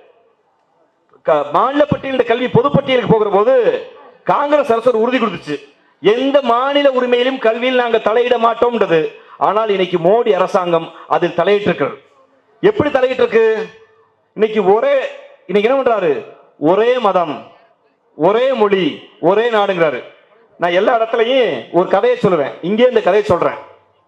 க- மாநில பட்டியல் கல்வி பொதுப்பட்டியலுக்கு போகிற போது காங்கிரஸ் அரசு ஒரு உறுதி கொடுத்துச்சு எந்த மாநில உரிமையிலும் கல்வியில் நாங்கள் தலையிட மாட்டோம்ன்றது ஆனால் இன்னைக்கு மோடி அரசாங்கம் அதில் தலையிட்டு இருக்கிறது எப்படி தலையிட்டு இருக்கு இன்னைக்கு ஒரே இன்னைக்கு என்ன பண்றாரு ஒரே மதம் ஒரே மொழி ஒரே நாடுங்கிறாரு நான் எல்லா இடத்துலயும் ஒரு கதையை சொல்லுவேன் இங்கே இந்த கதையை சொல்றேன்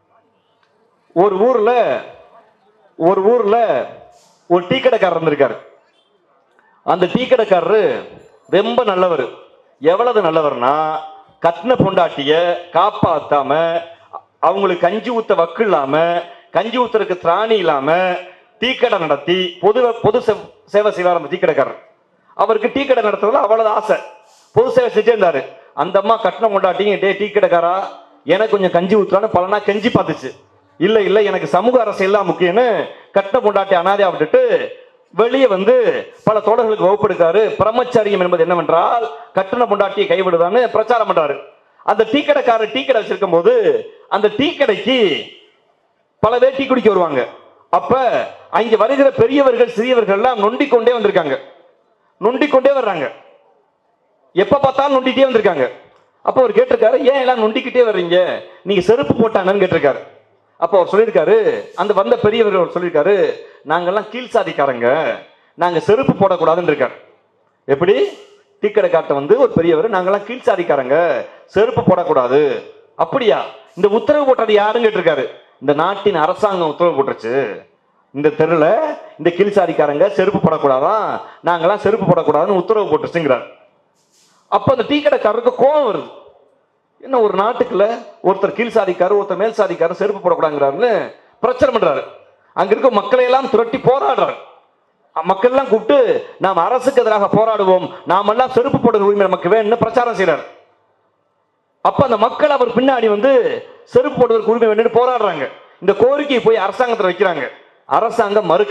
ஒரு ஊர்ல ஒரு ஊர்ல ஒரு டீ கடைக்காரர் இருந்திருக்காரு அந்த டீ கடைக்காரரு ரொம்ப நல்லவர் எவ்வளவு நல்லவர்னா கட்டின பொண்டாட்டிய காப்பாத்தாம அவங்களுக்கு கஞ்சி ஊத்த வக்கு இல்லாம கஞ்சி ஊத்துறதுக்கு திராணி இல்லாம டீ கடை நடத்தி பொது பொது செவ்- சேவை செய்வார் அந்த டீ கடைக்காரர் அவருக்கு டீ கடை நடத்துறதுல அவ்வளவு ஆசை பொது சேவை செஞ்சே இருந்தாரு அந்த அம்மா கட்டின பொண்டாட்டிங்க டே டீ கடைக்காரா எனக்கு கொஞ்சம் கஞ்சி ஊத்துறான்னு பல நாள் கஞ்சி பார்த்துச்சு இல்ல இல்ல எனக்கு சமூக அரசியல் தான் முக்கியம்னு கட்டின பொண்டாட்டி அனாதையா விட்டுட்டு வெளியே வந்து பல தோழர்களுக்கு வகுப்படுக்காரு பிரம்மச்சரியம் என்பது என்னவென்றால் கட்டின பொண்டாட்டியை கைவிடுதான்னு பிரச்சாரம் பண்றாரு அந்த டீ கடைக்காரர் டீ கடை வச்சிருக்கும் போது அந்த டீ கடைக்கு பல பேர் டீ குடிக்க வருவாங்க அப்ப அங்க வருகிற பெரியவர்கள் சிறியவர்கள் எல்லாம் நொண்டிக் கொண்டே வந்திருக்காங்க நொண்டிக் கொண்டே வர்றாங்க எப்ப பார்த்தாலும் நொண்டிட்டே வந்திருக்காங்க அப்ப அவர் கேட்டிருக்காரு ஏன் எல்லாம் நொண்டிக்கிட்டே வர்றீங்க நீங்க செருப்பு போட்டாங்கன்னு கேட்டிருக்காரு அப்போ அவர் சொல்லியிருக்காரு அந்த வந்த பெரியவர்கள் அவர் சொல்லியிருக்காரு நாங்கெல்லாம் கீழ் சாதிக்காரங்க நாங்க செருப்பு போடக்கூடாதுன்னு இருக்காரு எப்படி டீக்கடைக்கார்ட்ட வந்து ஒரு பெரியவர் நாங்கெல்லாம் கீழ் சாதிக்காரங்க செருப்பு போடக்கூடாது அப்படியா இந்த உத்தரவு போட்டது யாருன்னு கேட்டிருக்காரு இந்த நாட்டின் அரசாங்கம் உத்தரவு போட்டுருச்சு இந்த தெருல இந்த கீழ் சாதிக்காரங்க செருப்பு போடக்கூடாதான் நாங்கெல்லாம் செருப்பு போடக்கூடாதுன்னு உத்தரவு போட்டுருச்சுங்கிறார் அப்ப அந்த டீ கடைக்காரருக்கு கோபம் வருது என்ன ஒரு நாட்டுக்குள்ள ஒருத்தர் கீழ் சாதிக்காரு ஒருத்தர் மேல் சாதிக்காரு செருப்பு போடக்கூடாதுங்கிறாருன்னு பிரச்சனை பண்றாரு அங்க இருக்க மக்களை எல்லாம் துரட்டி போராடுறாரு அ- மக்கள் எல்லாம் கூப்பிட்டு நாம் அரசுக்கு எதிராக போராடுவோம் நாம் எல்லாம் செருப்பு போடுற உரிமை நமக்கு வேணும்னு பிரச்சாரம் செய்றாரு அப்ப அந்த மக்கள் அவர் பின்னாடி வந்து செருப்பு போடுவதற்கு உரிமை வேணும்னு போராடுறாங்க இந்த கோரிக்கையை போய் அரசாங்கத்துல வைக்கிறாங்க அரசாங்கம் மறுக்குது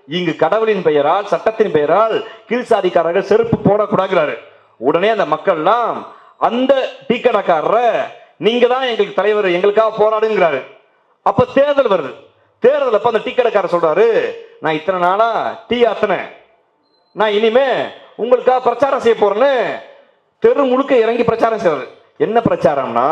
இங்கு கடவுளின் பெயரால் சட்டத்தின் பெயரால் கீழ்சாதிக்காரர்கள் செருப்பு போடக்கூடாதுங்கிறாரு உடனே அந்த மக்கள்லாம் அந்த டீ கடைக்காரரை நீங்க தான் எங்களுக்கு தலைவர் எங்களுக்காக போராடுங்கிறாரு அப்ப தேர்தல் வருது தேர்தல் அப்ப அந்த டீ கடைக்காரர் சொல்றாரு நான் இத்தனை நாளா டீ ஆத்தினேன் நான் இனிமே உங்களுக்காக பிரச்சாரம் செய்ய போறேன்னு தெரு முழுக்க இறங்கி பிரச்சாரம் செய்வாரு என்ன பிரச்சாரம்னா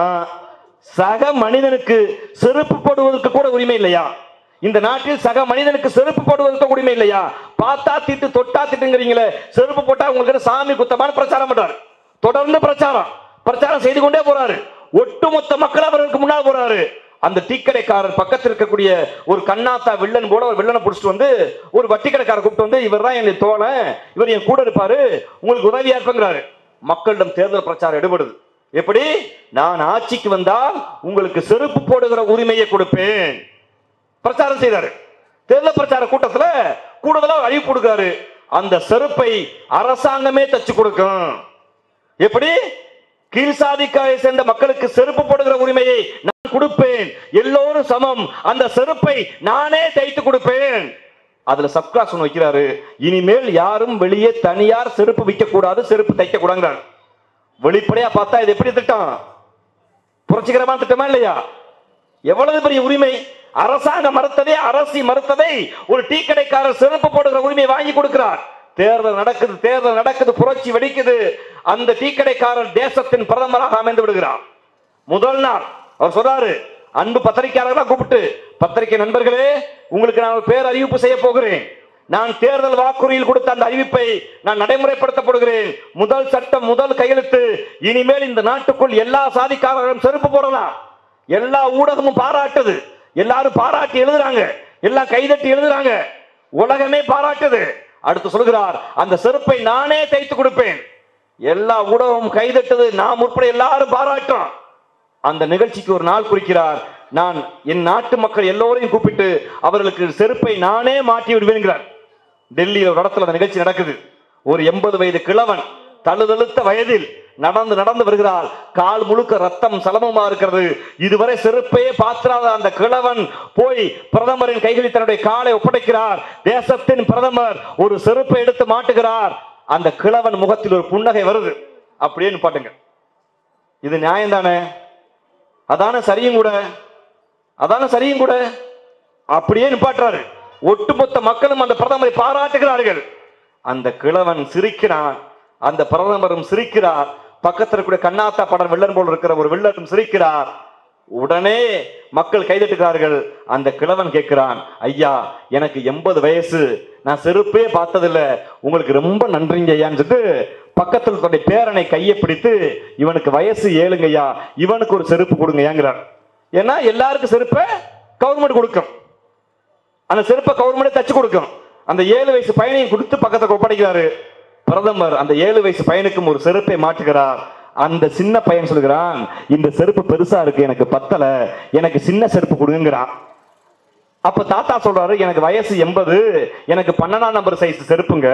சக மனிதனுக்கு செருப்பு போடுவதற்கு கூட உரிமை இல்லையா இந்த நாட்டில் சக மனிதனுக்கு செருப்பு போடுவதற்கு உரிமை இல்லையா பார்த்தா திட்டு தொட்டா திட்டுங்கிறீங்களே செருப்பு போட்டா உங்களுக்கு சாமி குத்தமான பிரச்சாரம் பண்றாரு தொடர்ந்து பிரச்சாரம் பிரச்சாரம் செய்து கொண்டே போறாரு ஒட்டுமொத்த மக்கள் அவர்களுக்கு முன்னால் போறாரு அந்த டீக்கடைக்காரர் பக்கத்தில் இருக்கக்கூடிய ஒரு கண்ணாத்தா வில்லன் போல ஒரு வில்லனை பிடிச்சிட்டு வந்து ஒரு வட்டி கடைக்காரர் கூப்பிட்டு வந்து இவர் தான் என் தோழன் இவர் என் கூட இருப்பாரு உங்களுக்கு உதவியா இருப்பேங்கிறாரு மக்களிடம் தேர்தல் பிரச்சாரம் எடுபடுது எப்படி நான் ஆட்சிக்கு வந்தால் உங்களுக்கு செருப்பு போடுகிற உரிமையை கொடுப்பேன் பிரச்சாரம் செய்தாரு தேர்தல் பிரச்சார கூட்டத்துல கூடுதலா அறிவிப்பு கொடுக்கிறாரு அந்த செருப்பை அரசாங்கமே தச்சு கொடுக்கும் எப்படி கீழ்சாதிக்காரை சேர்ந்த மக்களுக்கு செருப்பு போடுகிற உரிமையை நான் கொடுப்பேன் எல்லோரும் சமம் அந்த செருப்பை நானே தைத்து கொடுப்பேன் அதுல சப்கிளாஸ் ஒன்று வைக்கிறாரு இனிமேல் யாரும் வெளியே தனியார் செருப்பு விற்க கூடாது செருப்பு தைக்க கூடாங்கிறார் வெளிப்படையா பார்த்தா இது எப்படி திட்டம் புரட்சிகரமான திட்டமா இல்லையா எவ்வளவு பெரிய உரிமை அரசாங்கம் மறுத்ததை அரசி மறுத்ததை ஒரு டீ கடைக்காரர் செருப்பு போடுகிற உரிமை வாங்கி கொடுக்கிறார் தேர்தல் நடக்குது தேர்தல் நடக்குது புரட்சி வெடிக்குது அந்த டீ கடைக்காரர் தேசத்தின் பிரதமராக அமைந்து விடுகிறார் முதல் நாள் அவர் சொல்றாரு அன்பு பத்திரிகையாளர்களா கூப்பிட்டு பத்திரிகை நண்பர்களே உங்களுக்கு நான் ஒரு பேர் அறிவிப்பு செய்ய போகிறேன் நான் தேர்தல் வாக்குறுதியில் கொடுத்த அந்த அறிவிப்பை நான் நடைமுறைப்படுத்தப்படுகிறேன் முதல் சட்டம் முதல் கையெழுத்து இனிமேல் இந்த நாட்டுக்குள் எல்லா சாதிக்காரர்களும் செருப்பு போடலாம் எல்லா ஊடகமும் பாராட்டுது எல்லாரும் பாராட்டி எழுதுறாங்க எல்லாம் கைதட்டி எழுதுறாங்க உலகமே பாராட்டுது அடுத்து சொல்கிறார் அந்த செருப்பை நானே தைத்து கொடுப்பேன் எல்லா ஊடகமும் கைதட்டுது நாம் உட்பட எல்லாரும் பாராட்டுறோம் அந்த நிகழ்ச்சிக்கு ஒரு நாள் குறிக்கிறார் நான் என் நாட்டு மக்கள் எல்லோரையும் கூப்பிட்டு அவர்களுக்கு செருப்பை நானே மாட்டி விடுவேன்கிறார் டெல்லியில் ஒரு இடத்துல அந்த நிகழ்ச்சி நடக்குது ஒரு எண்பது வயது கிழவன் தழுதழுத்த வயதில் நடந்து நடந்து வருகிறார் கால் முழுக்க ரத்தம் சலமமா இருக்கிறது இதுவரை செருப்பையே பாத்திராத அந்த கிழவன் போய் பிரதமரின் கைகளில் தன்னுடைய காலை ஒப்படைக்கிறார் தேசத்தின் பிரதமர் ஒரு செருப்பை எடுத்து மாட்டுகிறார் அந்த கிழவன் முகத்தில் ஒரு புன்னகை வருது அப்படியே பாட்டுங்க இது நியாயம் தானே அதான சரியும் கூட அதான சரியும் கூட அப்படியே நிப்பாட்டுறாரு ஒட்டுமொத்த மக்களும் அந்த பிரதமரை பாராட்டுகிறார்கள் அந்த கிழவன் சிரிக்கிறான் அந்த பிரதமரும் சிரிக்கிறார் பக்கத்தில் இருக்கக்கூடிய கண்ணாத்தா படம் வில்லன் போல் இருக்கிற ஒரு வில்லனும் சிரிக்கிறார் உடனே மக்கள் கைதட்டுகிறார்கள் அந்த கிழவன் கேட்கிறான் ஐயா எனக்கு எண்பது வயசு நான் செருப்பே பார்த்ததில்ல உங்களுக்கு ரொம்ப நன்றிங்க ஐயான்னு சொல்லிட்டு பக்கத்தில் தன்னுடைய பேரனை கையை பிடித்து இவனுக்கு வயசு ஏழுங்க ஐயா இவனுக்கு ஒரு செருப்பு கொடுங்க ஏங்கிறார் ஏன்னா எல்லாருக்கும் செருப்பை கவர்மெண்ட் கொடுக்கும் அந்த செருப்பை கவர்மெண்ட் தச்சு கொடுக்கும் அந்த ஏழு வயசு பையனையும் கொடுத்து பக்கத்துல ஒப்படைக்கிறாரு பிரதமர் அந்த ஏழு வயசு பையனுக்கும் ஒரு செருப்பை மாட்டுகிறார் அந்த சின்ன பையன் சொல்கிறான் இந்த செருப்பு பெருசா இருக்கு எனக்கு பத்தல எனக்கு சின்ன செருப்பு கொடுங்கிறான் அப்ப தாத்தா சொல்றாரு எனக்கு வயசு எண்பது எனக்கு பன்னெண்டாம் நம்பர் சைஸ் செருப்புங்க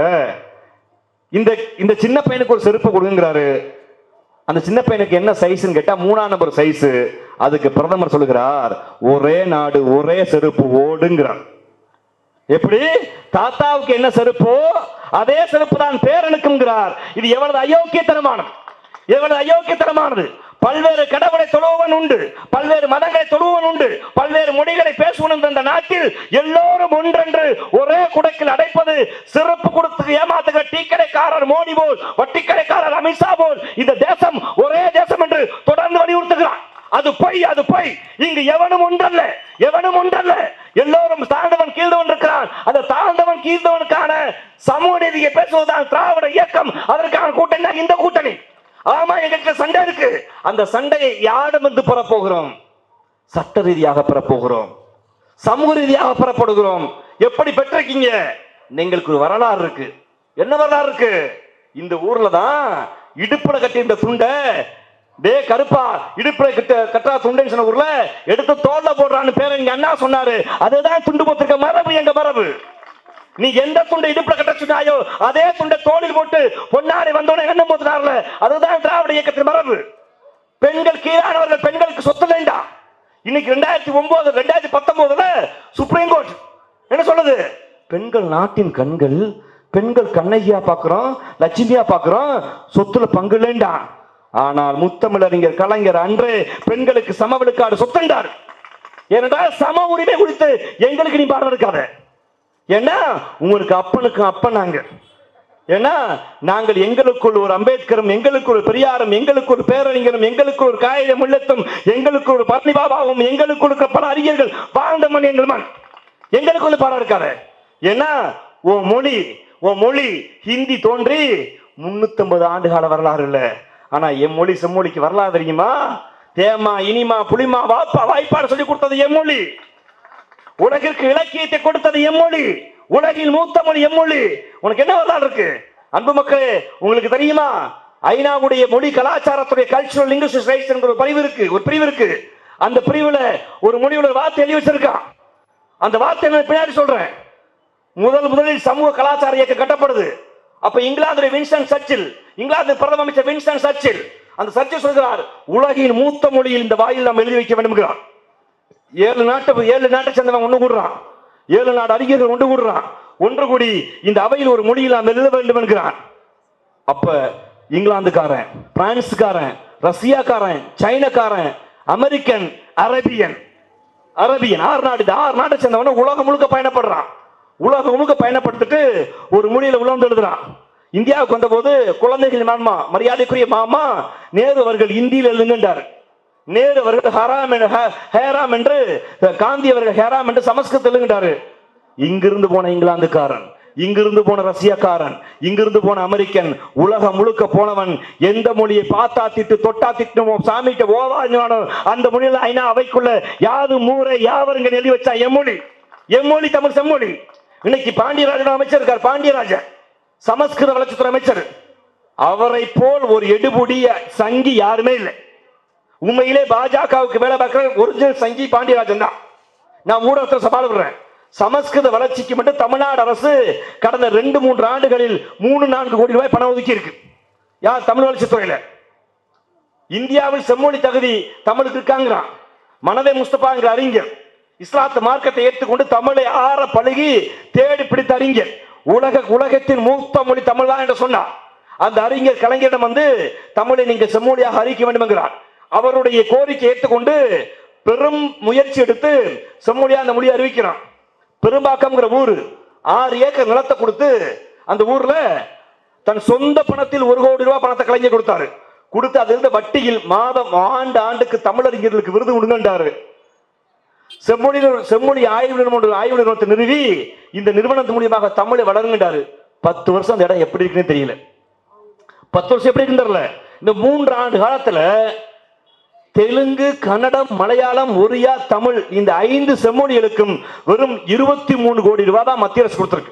இந்த இந்த சின்ன பையனுக்கு ஒரு செருப்பு கொடுங்கிறாரு அந்த சின்ன பையனுக்கு என்ன சைஸ்ன்னு கேட்டா மூணாம் நம்பர் சைஸ் அதுக்கு பிரதமர் சொல்லுகிறார் ஒரே நாடு ஒரே செருப்பு ஓடுங்கிறார் எப்படி தாத்தாவுக்கு என்ன செருப்போ அதே செருப்பு தான் பேரனுக்குங்கிறார் இது எவ்வளவு அயோக்கியத்தனமானது எவ்வளவு அயோக்கியத்தனமானது பல்வேறு கடவுளை தொழுவன் உண்டு பல்வேறு மதங்களை தொழுவன் உண்டு பல்வேறு மொழிகளை பேசுவன் இந்த நாட்டில் எல்லோரும் ஒன்றென்று ஒரே குடைக்கில் அடைப்பது சிறப்பு கொடுத்து ஏமாத்துகிற டீ கடைக்காரர் மோடி போல் வட்டி கடைக்காரர் அமித்ஷா போல் இந்த தேசம் ஒரே தேசம் என்று தொடர்ந்து வலியுறுத்துகிறான் அது பொய் அது பொய் இங்கு எவனும் ஒன்றல்ல எவனும் ஒன்றல்ல எல்லோரும் தாழ்ந்தவன் கீழ்ந்தவன் இருக்கிறான் அந்த தாழ்ந்தவன் கீழ்ந்தவனுக்கான சமூக நீதியை பேசுவதுதான் திராவிட இயக்கம் அதற்கான கூட்டணி தான் இந்த கூட்டணி ஆமா எங்களுக்கு சண்டை இருக்கு அந்த சண்டையை யாரிடம் வந்து பெறப்போகிறோம் சட்ட ரீதியாக பெறப்போகிறோம் சமூக ரீதியாக பெறப்படுகிறோம் எப்படி பெற்றிருக்கீங்க எங்களுக்கு ஒரு வரலாறு இருக்கு என்ன வரலாறு இருக்கு இந்த ஊர்ல தான் இடுப்புல கட்டியிருந்த துண்டை டே கருப்பா இடுப்புல கட்ட கட்டா துண்டைன்னு சொன்ன ஊர்ல எடுத்து தோல்ல போடுறான்னு பேர் எங்க அண்ணா சொன்னாரு அதுதான் துண்டு போத்திருக்க மரபு எங்க மரபு நீ எந்த துண்டை இடுப்புல கட்ட சொன்னாயோ அதே துண்டை தோளில் போட்டு பொன்னாடி வந்தோட எண்ணம் போத்துனார்ல அதுதான் திராவிட இயக்கத்தின் மரபு பெண்கள் கீழானவர்கள் பெண்களுக்கு சொத்து வேண்டாம் இன்னைக்கு ரெண்டாயிரத்தி ஒன்பது ரெண்டாயிரத்தி பத்தொன்பதுல சுப்ரீம் கோர்ட் என்ன சொல்லுது பெண்கள் நாட்டின் கண்கள் பெண்கள் கண்ணகியா பார்க்கிறோம் லட்சுமியா பார்க்கிறோம் சொத்துல பங்கு இல்லைண்டா ஆனால் முத்தமிழறிஞர் கலைஞர் அன்றே பெண்களுக்கு சமவெளுக்காடு சொத்தண்டார் ஏனென்றால் சம உரிமை குறித்து எங்களுக்கு நீ பாடம் இருக்காத ஏன்னா உங்களுக்கு அப்பனுக்கு அப்பன் நாங்க ஏன்னா நாங்கள் எங்களுக்குள் ஒரு அம்பேத்கரும் எங்களுக்கு ஒரு பெரியாரும் எங்களுக்கு ஒரு பேரறிஞரும் எங்களுக்கு ஒரு காகித முள்ளத்தும் எங்களுக்கு ஒரு பரணி பாபாவும் எங்களுக்கு ஒரு பல அறிஞர்கள் வாழ்ந்த மண் எங்கள் மண் எங்களுக்கு வந்து பாடம் இருக்காது ஏன்னா உன் மொழி உன் மொழி ஹிந்தி தோன்றி முன்னூத்தம்பது ஆண்டு கால வரலாறு இல்ல ஆனா என் மொழி செம்மொழிக்கு வரலாறு தெரியுமா தேமா இனிமா புளிமா வாப்பா வாய்ப்பாடு சொல்லி கொடுத்தது என் மொழி உலகிற்கு இலக்கியத்தை கொடுத்தது எம்மொழி உலகில் மூத்த மொழி எம்மொழி உனக்கு என்ன வரலாறு இருக்கு அன்பு மக்களே உங்களுக்கு தெரியுமா ஐநாவுடைய மொழி கலாச்சாரத்துடைய கல்ச்சுரல் லிங்குஸ்டிக் ரைட்ஸ் என்ற ஒரு பிரிவு இருக்கு ஒரு பிரிவு இருக்கு அந்த பிரிவுல ஒரு மொழியோட ஒரு வார்த்தை எழுதி வச்சிருக்கான் அந்த வார்த்தை நான் பின்னாடி சொல்றேன் முதல் முதலில் சமூக கலாச்சார இயக்கம் கட்டப்படுது அப்ப இங்கிலாந்துடைய வின்ஸ்டன் சர்ச்சில் இங்கிலாந்து பிரதம அமைச்சர் வின்ஸ்டன் சர்ச்சில் அந்த சர்ச்சில் சொல்கிறார் உலகின் மூத்த மொழியில் இந்த வாயில் நாம் எழுதி வைக்க வேண்டும்கிறார் ஏழு நாட்டு ஏழு நாட்டை சேர்ந்தவன் ஒன்று கூடுறான் ஏழு நாடு அறிஞர்கள் ஒன்று கூடுறான் ஒன்று கூடி இந்த அவையில் ஒரு மொழியில் நாம் எழுத வேண்டும் என்கிறான் அப்ப இங்கிலாந்துக்காரன் பிரான்ஸ்காரன் ரஷ்யாக்காரன் சைனாக்காரன் அமெரிக்கன் அரபியன் அரபியன் ஆறு நாடு இந்த ஆறு நாட்டை சேர்ந்தவன உலகம் முழுக்க பயணப்படுறான் உலகம் முழுக்க பயணப்படுத்திட்டு ஒரு மொழியில உலர்ந்து எழுதுறான் இந்தியாவுக்கு வந்தபோது குழந்தைகள் மாமா மரியாதைக்குரிய மாமா நேரு அவர்கள் இந்தியில் எழுதுங்கன்றார் நேரு அவர்கள் ஹராம் என்று- ஹ- ஹேராம் என்று காந்தி அவர்கள் ஹேராம் என்று சமஸ்கிருதம் எழுதுகின்றாரு இங்கிருந்து போன இங்கிலாந்துக்காரன் இங்கிருந்து போன ரஷ்யாக்காரன் இங்கிருந்து போன அமெரிக்கன் உலகம் முழுக்க போனவன் எந்த மொழியை பார்த்தா திட்டு தொட்டா திட்டமோ சாமிட்ட ஓவானோ அந்த மொழியில ஐநா அவைக்குள்ள யாது மூரை யாவருங்க எழுதி வச்சா எம்மொழி எம்மொழி தமிழ் செம்மொழி இன்னைக்கு பாண்டியராஜன் அமைச்சர் இருக்கார் பாண்டியராஜன் சமஸ்கிருத வளர்ச்சித்துறை அமைச்சர் அவரை போல் ஒரு எடுபுடிய சங்கி யாருமே இல்லை உண்மையிலே பாஜகவுக்கு வேலை பார்க்கிற ஒரிஜினல் சங்கி பாண்டியராஜன் தான் நான் ஊடகத்தை சவால் விடுறேன் சமஸ்கிருத வளர்ச்சிக்கு மட்டும் தமிழ்நாடு அரசு கடந்த ரெண்டு மூன்று ஆண்டுகளில் மூணு நான்கு கோடி ரூபாய் பணம் ஒதுக்கி இருக்கு யார் தமிழ் வளர்ச்சித்துறையில இந்தியாவில் செம்மொழி தகுதி தமிழுக்கு இருக்காங்கிறான் மனதை முஸ்தபாங்கிற அறிஞர் இஸ்லாத்து மார்க்கத்தை ஏற்றுக்கொண்டு தமிழை ஆற பழகி தேடி பிடித்த அறிஞர் உலக உலகத்தின் மூத்த மொழி தமிழ் தான் என்று சொன்னார் அந்த அறிஞர் கலைஞரிடம் வந்து தமிழை நீங்க செம்மொழியாக அறிவிக்க வேண்டும் என்கிறார் அவருடைய கோரிக்கை ஏற்றுக்கொண்டு பெரும் முயற்சி எடுத்து செம்மொழியா அந்த மொழியை அறிவிக்கிறான் பெரும்பாக்கம்ங்கிற ஊர் ஆறு ஏக்கர் நிலத்தை கொடுத்து அந்த ஊர்ல தன் சொந்த பணத்தில் ஒரு கோடி ரூபாய் பணத்தை கலைஞர் கொடுத்தாரு கொடுத்து அதில் இருந்த வட்டியில் மாதம் ஆண்டு ஆண்டுக்கு தமிழறிஞர்களுக்கு விருது கொடுங்கன்றாரு செம்மொழி செம்மொழி ஆய்வு நிறுவனம் ஒன்று ஆய்வு நிறுவனத்தை நிறுவி இந்த நிறுவனத்தின் மூலியமாக தமிழை வளருங்கன்றாரு பத்து வருஷம் அந்த இடம் எப்படி இருக்குன்னு தெரியல பத்து வருஷம் எப்படி இருக்குன்னு தெரியல இந்த மூன்று ஆண்டு காலத்துல தெலுங்கு கன்னடம் மலையாளம் ஒரியா தமிழ் இந்த ஐந்து செம்மொழிகளுக்கும் வெறும் இருபத்தி மூணு கோடி ரூபாய் தான் மத்திய அரசு கொடுத்திருக்கு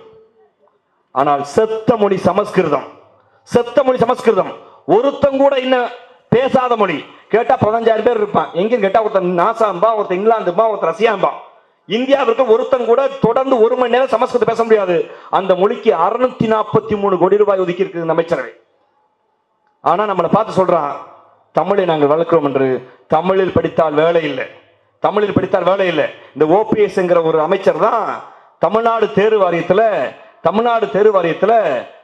ஆனால் செத்த மொழி சமஸ்கிருதம் செத்த மொழி சமஸ்கிருதம் ஒருத்தன் கூட இன்னும் பேசாத மொழி கேட்டா பதினஞ்சாயிரம் பேர் இருப்பான் எங்கன்னு கேட்டா ஒருத்தன் நாசாம்பா ஒருத்தன் இங்கிலாந்தும்பா ஒருத்தன் ரஷ்யாம்பா இந்தியாவிற்கு ஒருத்தன் கூட தொடர்ந்து ஒரு மணி நேரம் சமஸ்கிருதம் பேச முடியாது அந்த மொழிக்கு அறுநூத்தி நாற்பத்தி மூணு கோடி ரூபாய் ஒதுக்கி இருக்குது இந்த அமைச்சரவை ஆனா நம்மளை பார்த்து சொல்றான் தமிழை நாங்கள் வளர்க்கிறோம் என்று தமிழில் படித்தால் வேலை இல்லை தமிழில் படித்தால் வேலை இல்லை இந்த ஓபிஎஸ்ங்கிற ஒரு அமைச்சர் தான் தமிழ்நாடு தேர்வு வாரியத்துல தமிழ்நாடு தேர்வு வாரியத்துல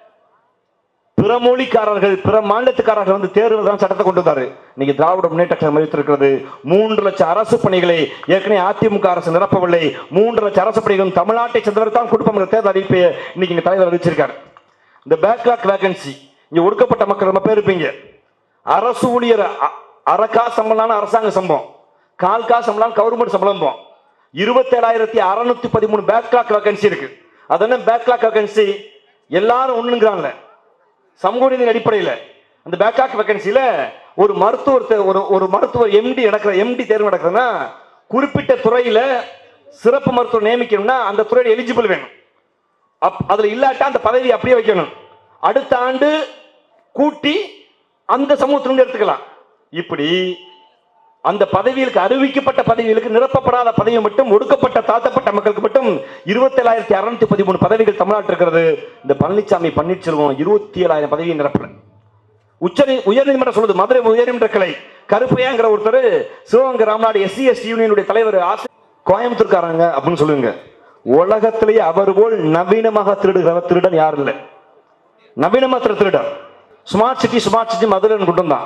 பிற மொழிக்காரர்கள் பிற மாநிலத்துக்காரர்கள் வந்து தேர்வு தான் சட்டத்தை கொண்டு வந்தாரு இன்னைக்கு திராவிட முன்னேற்ற கழகம் அறிவித்திருக்கிறது மூன்று லட்சம் அரசு பணிகளை ஏற்கனவே அதிமுக அரசு நிரப்பவில்லை மூன்று லட்சம் அரசு பணிகளும் தமிழ்நாட்டை சேர்ந்தவர் தான் கொடுப்போம் தேர்தல் அறிவிப்பை இன்னைக்கு இங்க தலைவர் அறிவிச்சிருக்காரு இந்த பேக்லாக் வேகன்சி இங்க ஒடுக்கப்பட்ட மக்கள் ரொம்ப பேர் இருப்பீங்க அரசு ஊழியர் அ- அரை காசு சம்பளம்னா அரசாங்க சம்பளம் கால் காசு சம்பளம் கவர்மெண்ட் சம்பளம் இருபத்தேழாயிரத்தி அறுநூத்தி பதிமூணு பேக்லாக் வேகன்சி இருக்கு அது என்ன பேக்லாக் வேகன்சி எல்லாரும் ஒண்ணுங்கிறான்ல சமூக நீதியின் அடிப்படையில் அந்த பேக்லாக் வேகன்சியில ஒரு மருத்துவர் தே- ஒரு ஒரு மருத்துவர் எம்டி நடக்கிற எம்டி தேர்வு நடக்கிறதுனா குறிப்பிட்ட துறையில சிறப்பு மருத்துவர் நியமிக்கணும்னா அந்த துறையில எலிஜிபிள் வேணும் அப் அதுல இல்லாட்டா அந்த பதவி அப்படியே வைக்கணும் அடுத்த ஆண்டு கூட்டி அந்த சமூகத்திலிருந்து எடுத்துக்கலாம் இப்படி அந்த பதவிகளுக்கு அறிவிக்கப்பட்ட பதவிகளுக்கு நிரப்பப்படாத பதவி மட்டும் ஒடுக்கப்பட்ட தாழ்த்தப்பட்ட மக்களுக்கு மட்டும் இருபத்தேழாயிரத்தி அறுநூத்தி பதிமூணு பதவிகள் தமிழ்நாட்டில் இருக்கிறது இந்த பழனிசாமி பன்னீர்செல்வம் இருபத்தி ஏழாயிரம் பதவியை நிரப்பல உச்ச உயர்நீதிமன்றம் சொல்லுது மதுரை உயர்நீதிமன்ற கிளை கருப்பையாங்கிற ஒருத்தர் சிவகங்கை ராமநாடு எஸ்சி எஸ்டி யூனியனுடைய தலைவர் ஆசி கோயம்புத்தூர்காரங்க அப்படின்னு சொல்லுங்க உலகத்திலேயே அவர் போல் நவீனமாக திருடுகிற திருடன் யாரும் இல்லை நவீனமா திரு திருடன் smart city smart city Madurai கொண்டு வந்தான்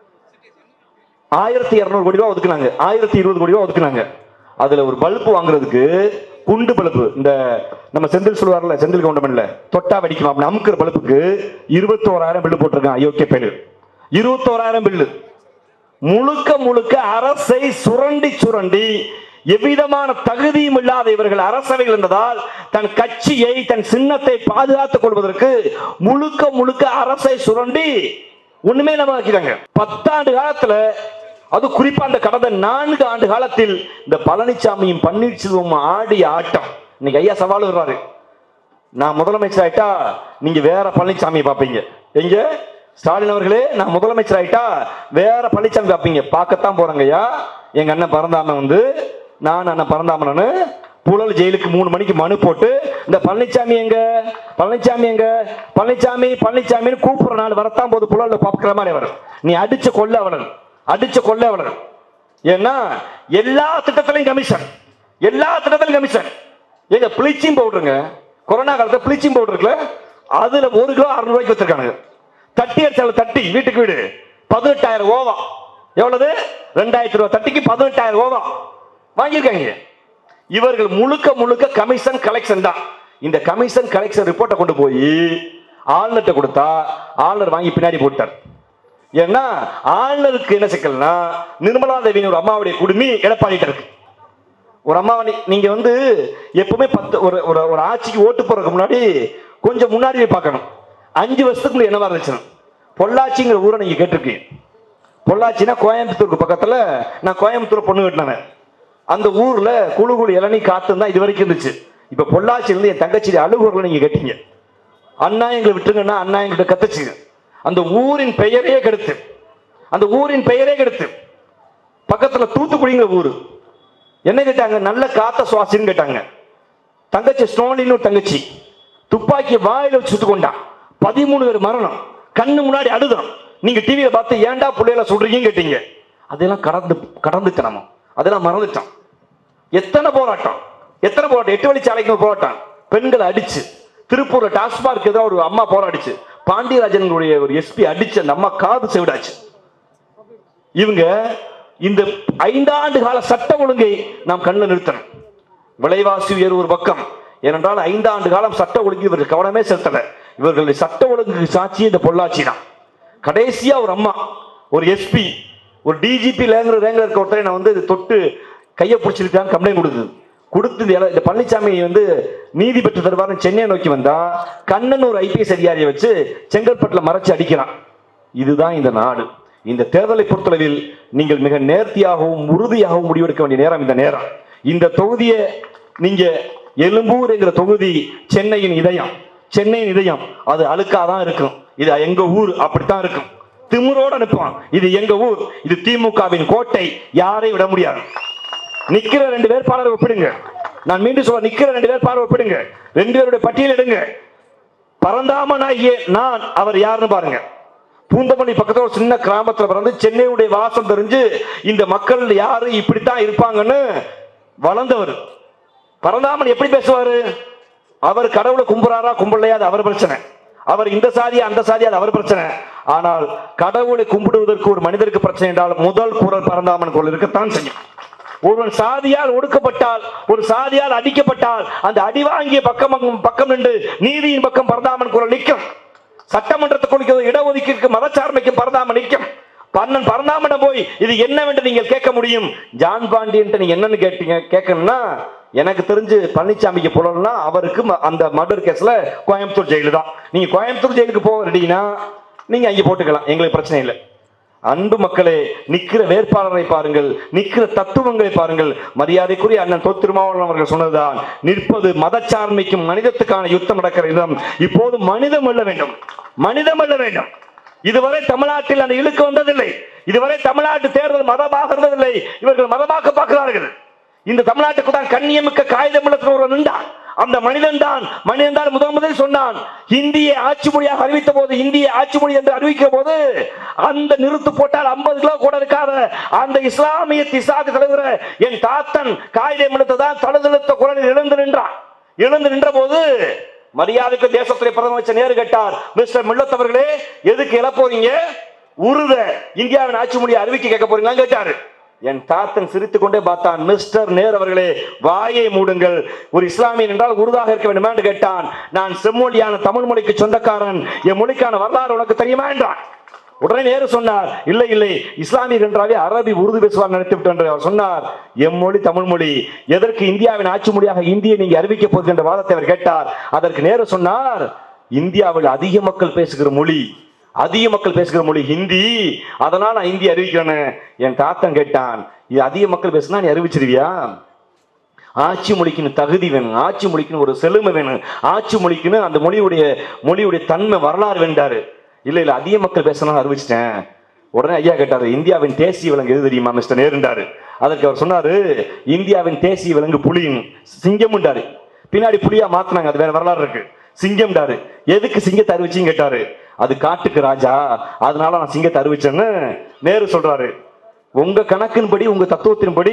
ஆயிரத்தி இருநூறு கோடி ரூபாய் ஒதுக்குனாங்க ஆயிரத்தி இருபது கோடி ரூபாய் ஒதுக்குனாங்க அதுல ஒரு பல்பு வாங்குறதுக்கு குண்டு பல்பு இந்த நம்ம செந்தில் சொல்லுவார்ல செந்தில் கவுண்டமன்ல தொட்டா வெடிக்கணும் அப்படின்னு அமுக்கிற பல்புக்கு இருபத்தோராயிரம் பில்லு போட்டிருக்கான் அயோக்கிய பேரு இருபத்தோராயிரம் பில்லு முழுக்க முழுக்க அரசை சுரண்டி சுரண்டி எவ்விதமான தகுதியும் இல்லாத இவர்கள் அரசவைகள் இருந்ததால் தன் கட்சியை தன் சின்னத்தை பாதுகாத்துக் கொள்வதற்கு முழுக்க முழுக்க அரசை சுரண்டி ஒண்ணுமே இல்லாம ஆக்கிட்டாங்க பத்தாண்டு காலத்துல அது குறிப்பா அந்த கடந்த நான்கு ஆண்டு காலத்தில் இந்த பழனிசாமியும் பன்னீர்செல்வம் ஆடிய ஆட்டம் இன்னைக்கு ஐயா சவால் வர்றாரு நான் முதலமைச்சர் ஆயிட்டா நீங்க வேற பழனிசாமி பாப்பீங்க எங்க ஸ்டாலின் அவர்களே நான் முதலமைச்சர் ஆயிட்டா வேற பழனிசாமி பாப்பீங்க பார்க்கத்தான் போறாங்க ஐயா எங்க அண்ணன் பரந்தாம வந்து நான் அண்ணன் பரந்தாமனு புழல் ஜெயிலுக்கு மூணு மணிக்கு மனு போட்டு இந்த பழனிசாமி எங்க பழனிசாமி எங்க பழனிசாமி பழனிசாமின்னு கூப்பிடுற நாள் வரத்தான் போது புழல்ல பாப்புக்கிற மாதிரி வரும் நீ அடிச்ச கொல்ல அவளன் அடிச்ச கொல்ல அவளன் ஏன்னா எல்லா திட்டத்திலையும் கமிஷன் எல்லா திட்டத்திலும் கமிஷன் எங்க ப்ளீச்சிங் பவுடருங்க கொரோனா காலத்துல ப்ளீச்சிங் பவுடர் இருக்குல்ல அதுல ஒரு கிலோ அறுநூறு ரூபாய்க்கு வச்சிருக்கானுங்க தட்டி அடிச்சால தட்டி வீட்டுக்கு வீடு பதினெட்டாயிரம் ஓவா எவ்வளவு ரெண்டாயிரத்தி ரூபாய் தட்டிக்கு பதினெட்டாயிரம் ஓவா வாங்கியிருக்காங்க இவர்கள் முழுக்க முழுக்க கமிஷன் கலெக்ஷன் தான் இந்த கமிஷன் கலெக்ஷன் ரிப்போர்ட்டை கொண்டு போய் ஆளுநர்கிட்ட கொடுத்தா ஆளுநர் வாங்கி பின்னாடி போட்டார் ஏன்னா ஆளுநருக்கு என்ன சிக்கல்னா நிர்மலா தேவியின் ஒரு அம்மாவுடைய குடுமி எடப்பாடிட்ட இருக்கு ஒரு அம்மா நீ- நீங்க வந்து எப்பவுமே பத்து ஒரு ஒரு ஒரு ஆட்சிக்கு ஓட்டு போறதுக்கு முன்னாடி கொஞ்சம் முன்னாடி போய் பார்க்கணும் அஞ்சு வருஷத்துக்குள்ள என்னவா இருந்துச்சு பொள்ளாச்சிங்கிற ஊரை நீங்க கேட்டிருக்கீங்க பொள்ளாச்சினா கோயம்புத்தூருக்கு பக்கத்துல நான் கோயம்புத்தூர் பொண்ணு கட்டினேன் அந்த ஊர்ல குழு குழு இளநீ காத்து தான் இது வரைக்கும் இருந்துச்சு இப்ப பொள்ளாச்சியில இருந்து என் தங்கச்சி அழுகூர்ல நீங்க கேட்டீங்க அண்ணா எங்களை விட்டுருங்கன்னா அண்ணா எங்கிட்ட கத்துச்சு அந்த ஊரின் பெயரே கெடுத்து அந்த ஊரின் பெயரே கெடுத்து பக்கத்துல தூத்துக்குடிங்கிற ஊரு என்ன கேட்டாங்க நல்ல காத்த சுவாசின்னு கேட்டாங்க தங்கச்சி ஸ்னோலின்னு ஒரு தங்கச்சி துப்பாக்கி வாயில வச்சு சுட்டு கொண்டான் பதிமூணு பேர் மரணம் கண்ணு முன்னாடி அழுதான் நீங்க டிவியில பார்த்து ஏன்டா பிள்ளைகளை சொல்றீங்கன்னு கேட்டீங்க அதெல்லாம் கடந்து கடந்துச்சு நம்ம அதெல்லாம் மறந்துட்டோம் எத்தனை போராட்டம் எத்தனை போராட்டம் எட்டு வழிச்சாலைக்கு ஒரு போராட்டம் பெண்களை அடிச்சு திருப்பூர்ல டாஸ்மார்க் ஏதோ ஒரு அம்மா போராடிச்சு பாண்டியராஜனுடைய ஒரு எஸ்பி அடிச்சு அந்த அம்மா காது செவிடாச்சு இவங்க இந்த ஐந்தாண்டு கால சட்ட ஒழுங்கை நாம் கண்ணில் நிறுத்தணும் விலைவாசி உயர்வு ஒரு பக்கம் ஏனென்றால் ஐந்தாண்டு காலம் சட்ட ஒழுங்கு இவர்கள் கவனமே செலுத்தல இவர்களுடைய சட்ட ஒழுங்கு சாட்சி இந்த பொள்ளாச்சி தான் கடைசியா ஒரு அம்மா ஒரு எஸ்பி ஒரு டிஜிபி லேங்கர் ரேங்கர் இருக்க ஒருத்தரை நான் வந்து இது தொட்டு கையை பிடிச்சிருக்கான்னு கம்ப்ளைண்ட் கொடுக்குது கொடுத்து இந்த இல- இந்த பழனிசாமி வந்து நீதி பெற்று தருவார்னு சென்னையை நோக்கி வந்தா கண்ணன் ஒரு ஐபிஎஸ் அதிகாரியை வச்சு செங்கல்பட்டுல மறைச்சு அடிக்கிறான் இதுதான் இந்த நாடு இந்த தேர்தலை பொறுத்தளவில் நீங்கள் மிக நேர்த்தியாகவும் உறுதியாகவும் முடிவெடுக்க வேண்டிய நேரம் இந்த நேரம் இந்த தொகுதியை நீங்க எழும்பூர் என்கிற தொகுதி சென்னையின் இதயம் சென்னையின் இதயம் அது அழுக்காதான் இருக்கும் இது எங்க ஊர் அப்படித்தான் இருக்கும் திமிரோட நிற்பான் இது எங்க ஊர் இது திமுகவின் கோட்டை யாரையும் விட முடியாது நிக்கிற ரெண்டு வேட்பாளரை ஒப்பிடுங்க நான் மீண்டும் சொல்ல நிக்கிற ரெண்டு வேட்பாளரை ஒப்பிடுங்க ரெண்டு பேருடைய பட்டியல் எடுங்க பரந்தாமனாகிய நான் அவர் யாருன்னு பாருங்க பூந்தமல்லி பக்கத்துல ஒரு சின்ன கிராமத்துல பிறந்து சென்னையுடைய வாசம் தெரிஞ்சு இந்த மக்கள் யாரு இப்படித்தான் இருப்பாங்கன்னு வளர்ந்தவர் பரந்தாமன் எப்படி பேசுவாரு அவர் கடவுளை கும்புறாரா கும்பலையா அது அவர் பிரச்சனை அவர் இந்த சாதியா அந்த சாதியா அது அவர் பிரச்சனை ஆனால் கடவுளை கும்பிடுவதற்கு ஒரு மனிதருக்கு பிரச்சனை என்றால் முதல் குரல் பரந்தாமன் குரல் இருக்கத்தான் செய்யும் ஒருவன் சாதியால் ஒடுக்கப்பட்டால் ஒரு சாதியால் அடிக்கப்பட்டால் அந்த அடி வாங்கிய பக்கம் பக்கம் நின்று நீதியின் பக்கம் பரந்தாமன் குரல் நிற்கும் சட்டமன்றத்துக்குள் இடஒதுக்கீட்டுக்கு மதச்சார்மைக்கும் பரந்தாமன் நிற்கும் பன்னன் பரந்தாமன போய் இது என்னவென்று நீங்கள் கேட்க முடியும் ஜான் பாண்டியன் நீங்க என்னன்னு கேட்டீங்க கேட்கணும்னா எனக்கு தெரிஞ்சு பழனிசாமிக்கு புலன்னா அவருக்கு ம- அந்த மர்டர் கேஸ்ல கோயம்புத்தூர் ஜெயிலு தான் நீங்க கோயம்புத்தூர் ஜெயிலுக்கு போக ரெடினா நீங்க அங்கே போட்டுக்கலாம் எங்களுக்கு பிரச்சனை இல்லை அன்பு மக்களே நிக்கிற வேட்பாளரை பாருங்கள் நிக்கிற தத்துவங்களை பாருங்கள் மரியாதைக்குரிய அண்ணன் தொ திருமாவளவன் அவர்கள் சொன்னதுதான் நிற்பது மதச்சார்மைக்கும் மனிதத்துக்கான யுத்தம் நடக்கிற இடம் இப்போது மனிதம் வெல்ல வேண்டும் மனிதம் வெல்ல வேண்டும் இதுவரை தமிழ்நாட்டில் அந்த இழுக்கு வந்ததில்லை இதுவரை தமிழ்நாட்டு தேர்தல் மதமாக இருந்ததில்லை இவர்கள் மதமாக்க பார்க்கிறார்கள் இந்த தமிழ்நாட்டுக்கு தான் கண்ணியமிக்க காகிதம் ஒருவன் நின்றான் அந்த மனிதன் தான் மனிதன் தான் முதல் முதல் சொன்னான் இந்திய ஆட்சி மொழியாக அறிவித்த போது இந்திய ஆட்சி மொழி என்று அறிவிக்கிற போது அந்த நிறுத்து போட்டால் 50 கிலோ கூட இருக்காத அந்த இஸ்லாமிய திசாக்கு தலைவர் என் தாத்தன் காகிதம் எடுத்ததான் தழுதழுத்த குரலில் எழுந்து நின்றான் எழுந்து நின்ற போது மரியாதைக்கு தேசத்துடைய பிரதமர் நேரு கேட்டார் மிஸ்டர் மில்லத் அவர்களே எதுக்கு எழ போறீங்க உருத இந்தியாவின் ஆட்சி மொழியை அறிவிக்க கேட்க போறீங்களான்னு கேட்டாரு என் தாத்தன் சிரித்துக் கொண்டே பார்த்தான் மிஸ்டர் நேர் அவர்களே வாயை மூடுங்கள் ஒரு இஸ்லாமியன் என்றால் உருதாக இருக்க வேண்டுமா என்று கேட்டான் நான் செம்மொழியான தமிழ் மொழிக்கு சொந்தக்காரன் என் மொழிக்கான வரலாறு உனக்கு தெரியுமா என்றான் உடனே நேரு சொன்னார் இல்லை இல்லை இஸ்லாமியர் என்றாலே அரபி உருது பேசுவார் நினைத்து விட்டு என்று அவர் சொன்னார் எம்மொழி தமிழ் மொழி எதற்கு இந்தியாவின் ஆட்சி மொழியாக இந்தியை நீங்க அறிவிக்க போகுது என்ற வாதத்தை அவர் கேட்டார் அதற்கு நேரு சொன்னார் இந்தியாவில் அதிக மக்கள் பேசுகிற மொழி அதிக மக்கள் பேசுகிற மொழி ஹிந்தி அதனால நான் ஹிந்தி அறிவிக்கிறேன்னு என் தாத்தன் கேட்டான் இது அதிக மக்கள் பேசுனா நீ அறிவிச்சிருவியா ஆட்சி மொழிக்குன்னு தகுதி வேணும் ஆட்சி மொழிக்குன்னு ஒரு செழுமை வேணும் ஆட்சி மொழிக்குன்னு அந்த மொழியுடைய மொழியுடைய தன்மை வரலாறு வேண்டாரு இல்ல இல்ல அதிக மக்கள் பேசணும் அறிவிச்சிட்டேன் உடனே ஐயா கேட்டாரு இந்தியாவின் தேசிய விலங்கு எது தெரியுமா மிஸ்டர் நேருண்டாரு அதற்கு அவர் சொன்னாரு இந்தியாவின் தேசிய விலங்கு புலியும் சிங்கம்ண்டாரு பின்னாடி புலியா மாத்துனாங்க அது வேற வரலாறு இருக்கு சிங்கம்டாரு எதுக்கு சிங்கத்தை அறிவிச்சின்னு கேட்டாரு அது காட்டுக்கு ராஜா அதனால நான் சிங்கத்தை அறிவிச்சேன்னு நேரு சொல்றாரு உங்க கணக்கின்படி உங்க தத்துவத்தின்படி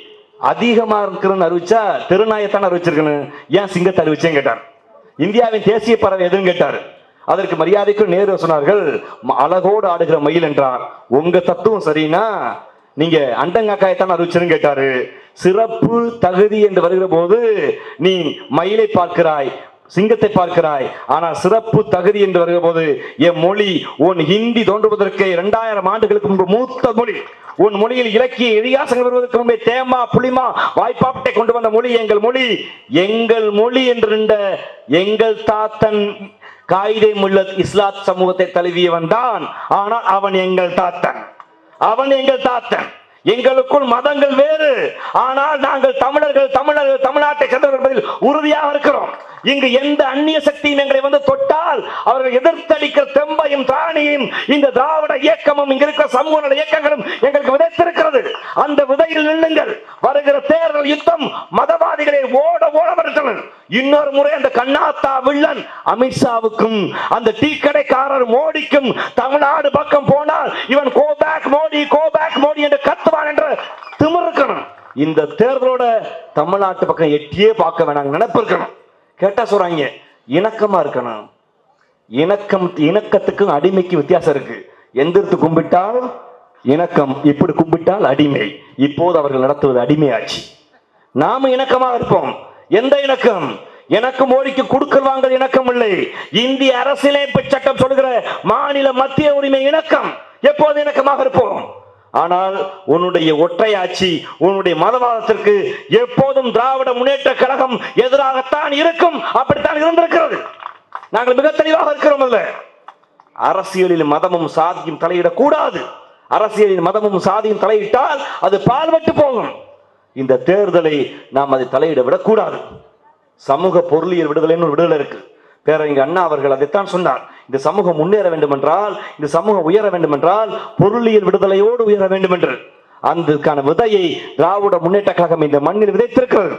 அதிகமா இருக்கிறன்னு அறிவிச்சா திருநாயத்தான் அறிவிச்சிருக்கணும் ஏன் சிங்கத்தை அறிவிச்சேன்னு கேட்டார் இந்தியாவின் தேசிய பறவை எதுன்னு கேட்டார் அதற்கு மரியாதைக்கு நேரு சொன்னார்கள் "ம- அழகோடு ஆடுகிற மயில் என்றார் உங்க தத்துவம் சரின்னா நீங்க அண்டங்காக்காயத்தான் அறிவிச்சருன்னு கேட்டாரு சிறப்பு தகுதி என்று வருகிற போது நீ மயிலை பார்க்கிறாய் சிங்கத்தை பார்க்கிறாய் ஆனால் சிறப்பு தகுதி என்று வருகிற போது என் மொழி உன் ஹிந்தி தோன்றுவதற்கு இரண்டாயிரம் ஆண்டுகளுக்கு முன்பு மூத்த மொழி உன் மொழியில் இலக்கிய இதிகாசங்கள் வருவதற்கு முன்பே தேமா புளிமா வாய்ப்பாட்டை கொண்டு வந்த மொழி எங்கள் மொழி எங்கள் மொழி என்று நின்ற எங்கள் தாத்தன் காயிதே முல்லத் இஸ்லாத் சமூகத்தை தழுவியவன் தான் ஆனால் அவன் எங்கள் தாத்தன் அவன் எங்கள் தாத்தன் எங்களுக்குள் மதங்கள் வேறு ஆனால் நாங்கள் தமிழர்கள் தமிழர்கள் தமிழ்நாட்டை சேர்ந்தவர்கள் என்பதில் உறுதியாக இருக்கிறோம் இங்கு எந்த அந்நிய சக்தியும் எங்களை வந்து தொட்டால் அவர்கள் எதிர்த்தளிக்கிற தெம்பையும் திராணியும் இந்த திராவிட இயக்கமும் இங்க இருக்கிற சமூக நல இயக்கங்களும் எங்களுக்கு விதைத்திருக்கிறது அந்த விதையில் நில்லுங்கள் வருகிற தேர்தல் யுத்தம் மதவாதிகளை ஓட ஓட வருத்தனர் இன்னொரு முறை அந்த கண்ணாத்தா வில்லன் அமித்ஷாவுக்கும் அந்த டீ கடைக்காரர் மோடிக்கும் தமிழ்நாடு பக்கம் போனால் இவன் go back Modi go back Modi என்று கத்துவான் என்று திமிர் இருக்கணும் இந்த தேர்தலோட தமிழ்நாட்டு பக்கம் எட்டியே பார்க்க வேணாம் நினைப்பு இருக்கணும் கேட்டா சொல்றாங்க இணக்கமா இருக்கணும் இணக்கம் இணக்கத்துக்கும் அடிமைக்கு வித்தியாசம் இருக்கு எந்திரத்து கும்பிட்டால் இணக்கம் இப்படி கும்பிட்டால் அடிமை இப்போது அவர்கள் நடத்துவது அடிமையாச்சு நாம இணக்கமாக இருப்போம் எந்த இணக்கம் எனக்கு மோடிக்கு கொடுக்கல் வாங்கல் இணக்கம் இல்லை இந்திய அரசியலமைப்பு சட்டம் சொல்கிற மாநில மத்திய உரிமை இணக்கம் எப்போது இணக்கமாக இருப்போம் ஆனால் உன்னுடைய ஒற்றையாட்சி உன்னுடைய மதவாதத்திற்கு எப்போதும் திராவிட முன்னேற்ற கழகம் எதிராகத்தான் இருக்கும் அப்படித்தான் இருந்திருக்கிறது நாங்கள் மிக தெளிவாக இருக்கிறோம் அல்ல அரசியலில் மதமும் சாதியும் தலையிடக்கூடாது அரசியலில் மதமும் சாதியும் தலையிட்டால் அது பால்பட்டு போகும் இந்த தேர்தலை நாம் அதை தலையிட விடக்கூடாது சமூக பொருளியல் விடுதலைன்னு ஒரு விடுதலை இருக்கு பேரறிஞர் அண்ணா அவர்கள் அதைத்தான் சொன்னார் இந்த சமூகம் முன்னேற வேண்டும் என்றால் இந்த சமூகம் உயர வேண்டும் என்றால் பொருளியல் விடுதலையோடு உயர வேண்டும் என்று அதுக்கான விதையை திராவிட முன்னேற்ற கழகம் இந்த மண்ணில் விதைத்திருக்கிறது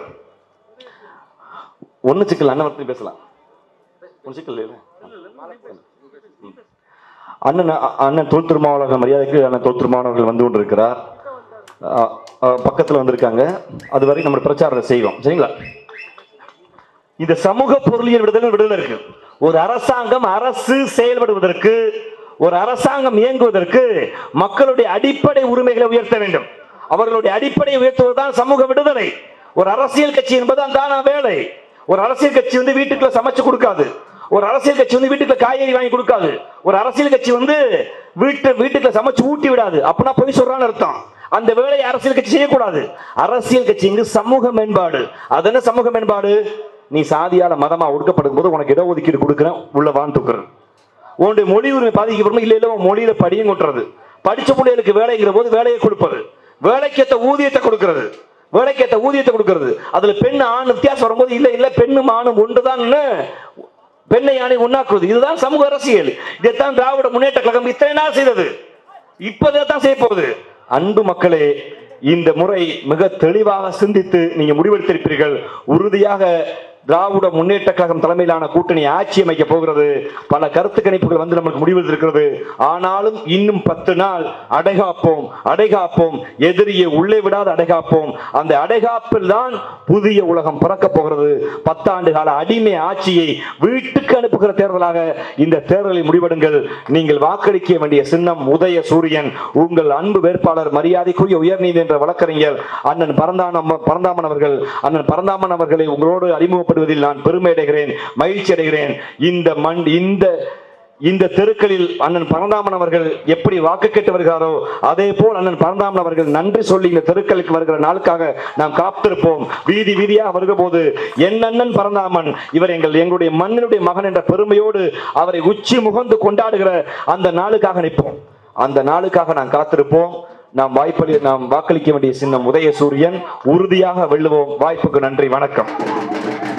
ஒண்ணு சிக்கல் அண்ணன் பத்தி பேசலாம் ஒண்ணு சிக்கல் இல்லையா ம். அண்ணன் அ- அண்ணன் தொல் திருமாவளவர்கள் மரியாதைக்கு அண்ணன் தொல் திருமாவளவர்கள் வந்து கொண்டிருக்கிறார் அ, அ, பக்கத்துல வந்திருக்காங்க அதுவரை நம்ம பிரச்சாரத்தை செய்வோம் சரிங்களா இந்த சமூக பொருளியல் விடுதலை விடுதலை இருக்கு ஒரு அரசாங்கம் அரசு செயல்படுவதற்கு ஒரு அரசாங்கம் இயங்குவதற்கு மக்களுடைய அடிப்படை உரிமைகளை உயர்த்த வேண்டும் அவர்களுடைய அடிப்படையை உயர்த்துவதுதான் சமூக விடுதலை ஒரு அரசியல் கட்சி என்பது அந்தான வேலை ஒரு அரசியல் கட்சி வந்து வீட்டுக்குள்ள சமைச்சு கொடுக்காது ஒரு அரசியல் கட்சி வந்து வீட்டுக்குள்ள காய்கறி வாங்கி கொடுக்காது ஒரு அரசியல் கட்சி வந்து வீட்டு வீட்டுக்குள்ள சமைச்சு ஊட்டி விடாது அப்படின்னா பொய் சொல்றான்னு அர்த்தம் அந்த வேலையை அரசியல் கட்சி செய்யக்கூடாது அரசியல் கட்சி இங்கு சமூக மேம்பாடு அது என்ன சமூக மேம்பாடு நீ சாதியால மதமா ஒடுக்கப்படும் போது உனக்கு இடஒதுக்கீடு கொடுக்குறேன் உள்ள வான் தூக்குறேன் உன்னுடைய மொழி உரிமை பாதிக்கப்படும் இல்ல இல்ல உன் மொழியில படியும் கொட்டுறது படிச்ச பிள்ளைகளுக்கு வேலைங்கிற போது வேலையை கொடுப்பது வேலைக்கேத்த ஊதியத்தை கொடுக்கிறது வேலைக்கேத்த ஊதியத்தை கொடுக்கிறது அதுல பெண் ஆண் வித்தியாசம் வரும்போது இல்ல இல்ல பெண்ணும் ஆணும் ஒன்றுதான்னு பெண்ணை யானை ஒண்ணாக்குவது இதுதான் சமூக அரசியல் இதைத்தான் திராவிட முன்னேற்ற கழகம் இத்தனை நாள் செய்தது இப்பதான் செய்ய போகுது அன்பு மக்களே இந்த முறை மிக தெளிவாக சிந்தித்து நீங்க முடிவெடுத்திருப்பீர்கள் உறுதியாக திராவிட முன்னேற்ற கழகம் தலைமையிலான கூட்டணி ஆட்சி அமைக்க போகிறது பல கருத்து கணிப்புகள் வந்து நமக்கு முடிவில் இருக்கிறது ஆனாலும் இன்னும் பத்து நாள் அடைகாப்போம் அடைகாப்போம் எதிரியை உள்ளே விடாத அடைகாப்போம் அந்த அடைகாப்பில் தான் புதிய உலகம் பிறக்க போகிறது பத்தாண்டு கால அடிமை ஆட்சியை வீட்டுக்கு அனுப்புகிற தேர்தலாக இந்த தேர்தலை முடிவெடுங்கள் நீங்கள் வாக்களிக்க வேண்டிய சின்னம் உதய சூரியன் உங்கள் அன்பு வேட்பாளர் மரியாதைக்குரிய உயர்நீதிமன்ற வழக்கறிஞர் அண்ணன் பரந்தானம் பரந்தாமன் அவர்கள் அண்ணன் பரந்தாமன் அவர்களை உங்களோடு அறிமுகப்படுவதில் நான் பெருமை அடைகிறேன் மகிழ்ச்சி அடைகிறேன் இந்த மண் இந்த இந்த தெருக்களில் அண்ணன் பரந்தாமன் அவர்கள் எப்படி வாக்கு கேட்டு வருகிறாரோ அதே போல் அண்ணன் பரந்தாமன் அவர்கள் நன்றி சொல்லி இந்த தெருக்களுக்கு வருகிற நாளுக்காக நாம் காத்திருப்போம் வீதி வீதியாக வருகிற போது என் அண்ணன் பரந்தாமன் இவர் எங்கள் எங்களுடைய மண்ணினுடைய மகன் என்ற பெருமையோடு அவரை உச்சி முகந்து கொண்டாடுகிற அந்த நாளுக்காக நிற்போம் அந்த நாளுக்காக நாம் காத்திருப்போம் நாம் வாய்ப்பளி நாம் வாக்களிக்க வேண்டிய சின்னம் உதய சூரியன் உறுதியாக வெல்லுவோம் வாய்ப்புக்கு நன்றி வணக்கம்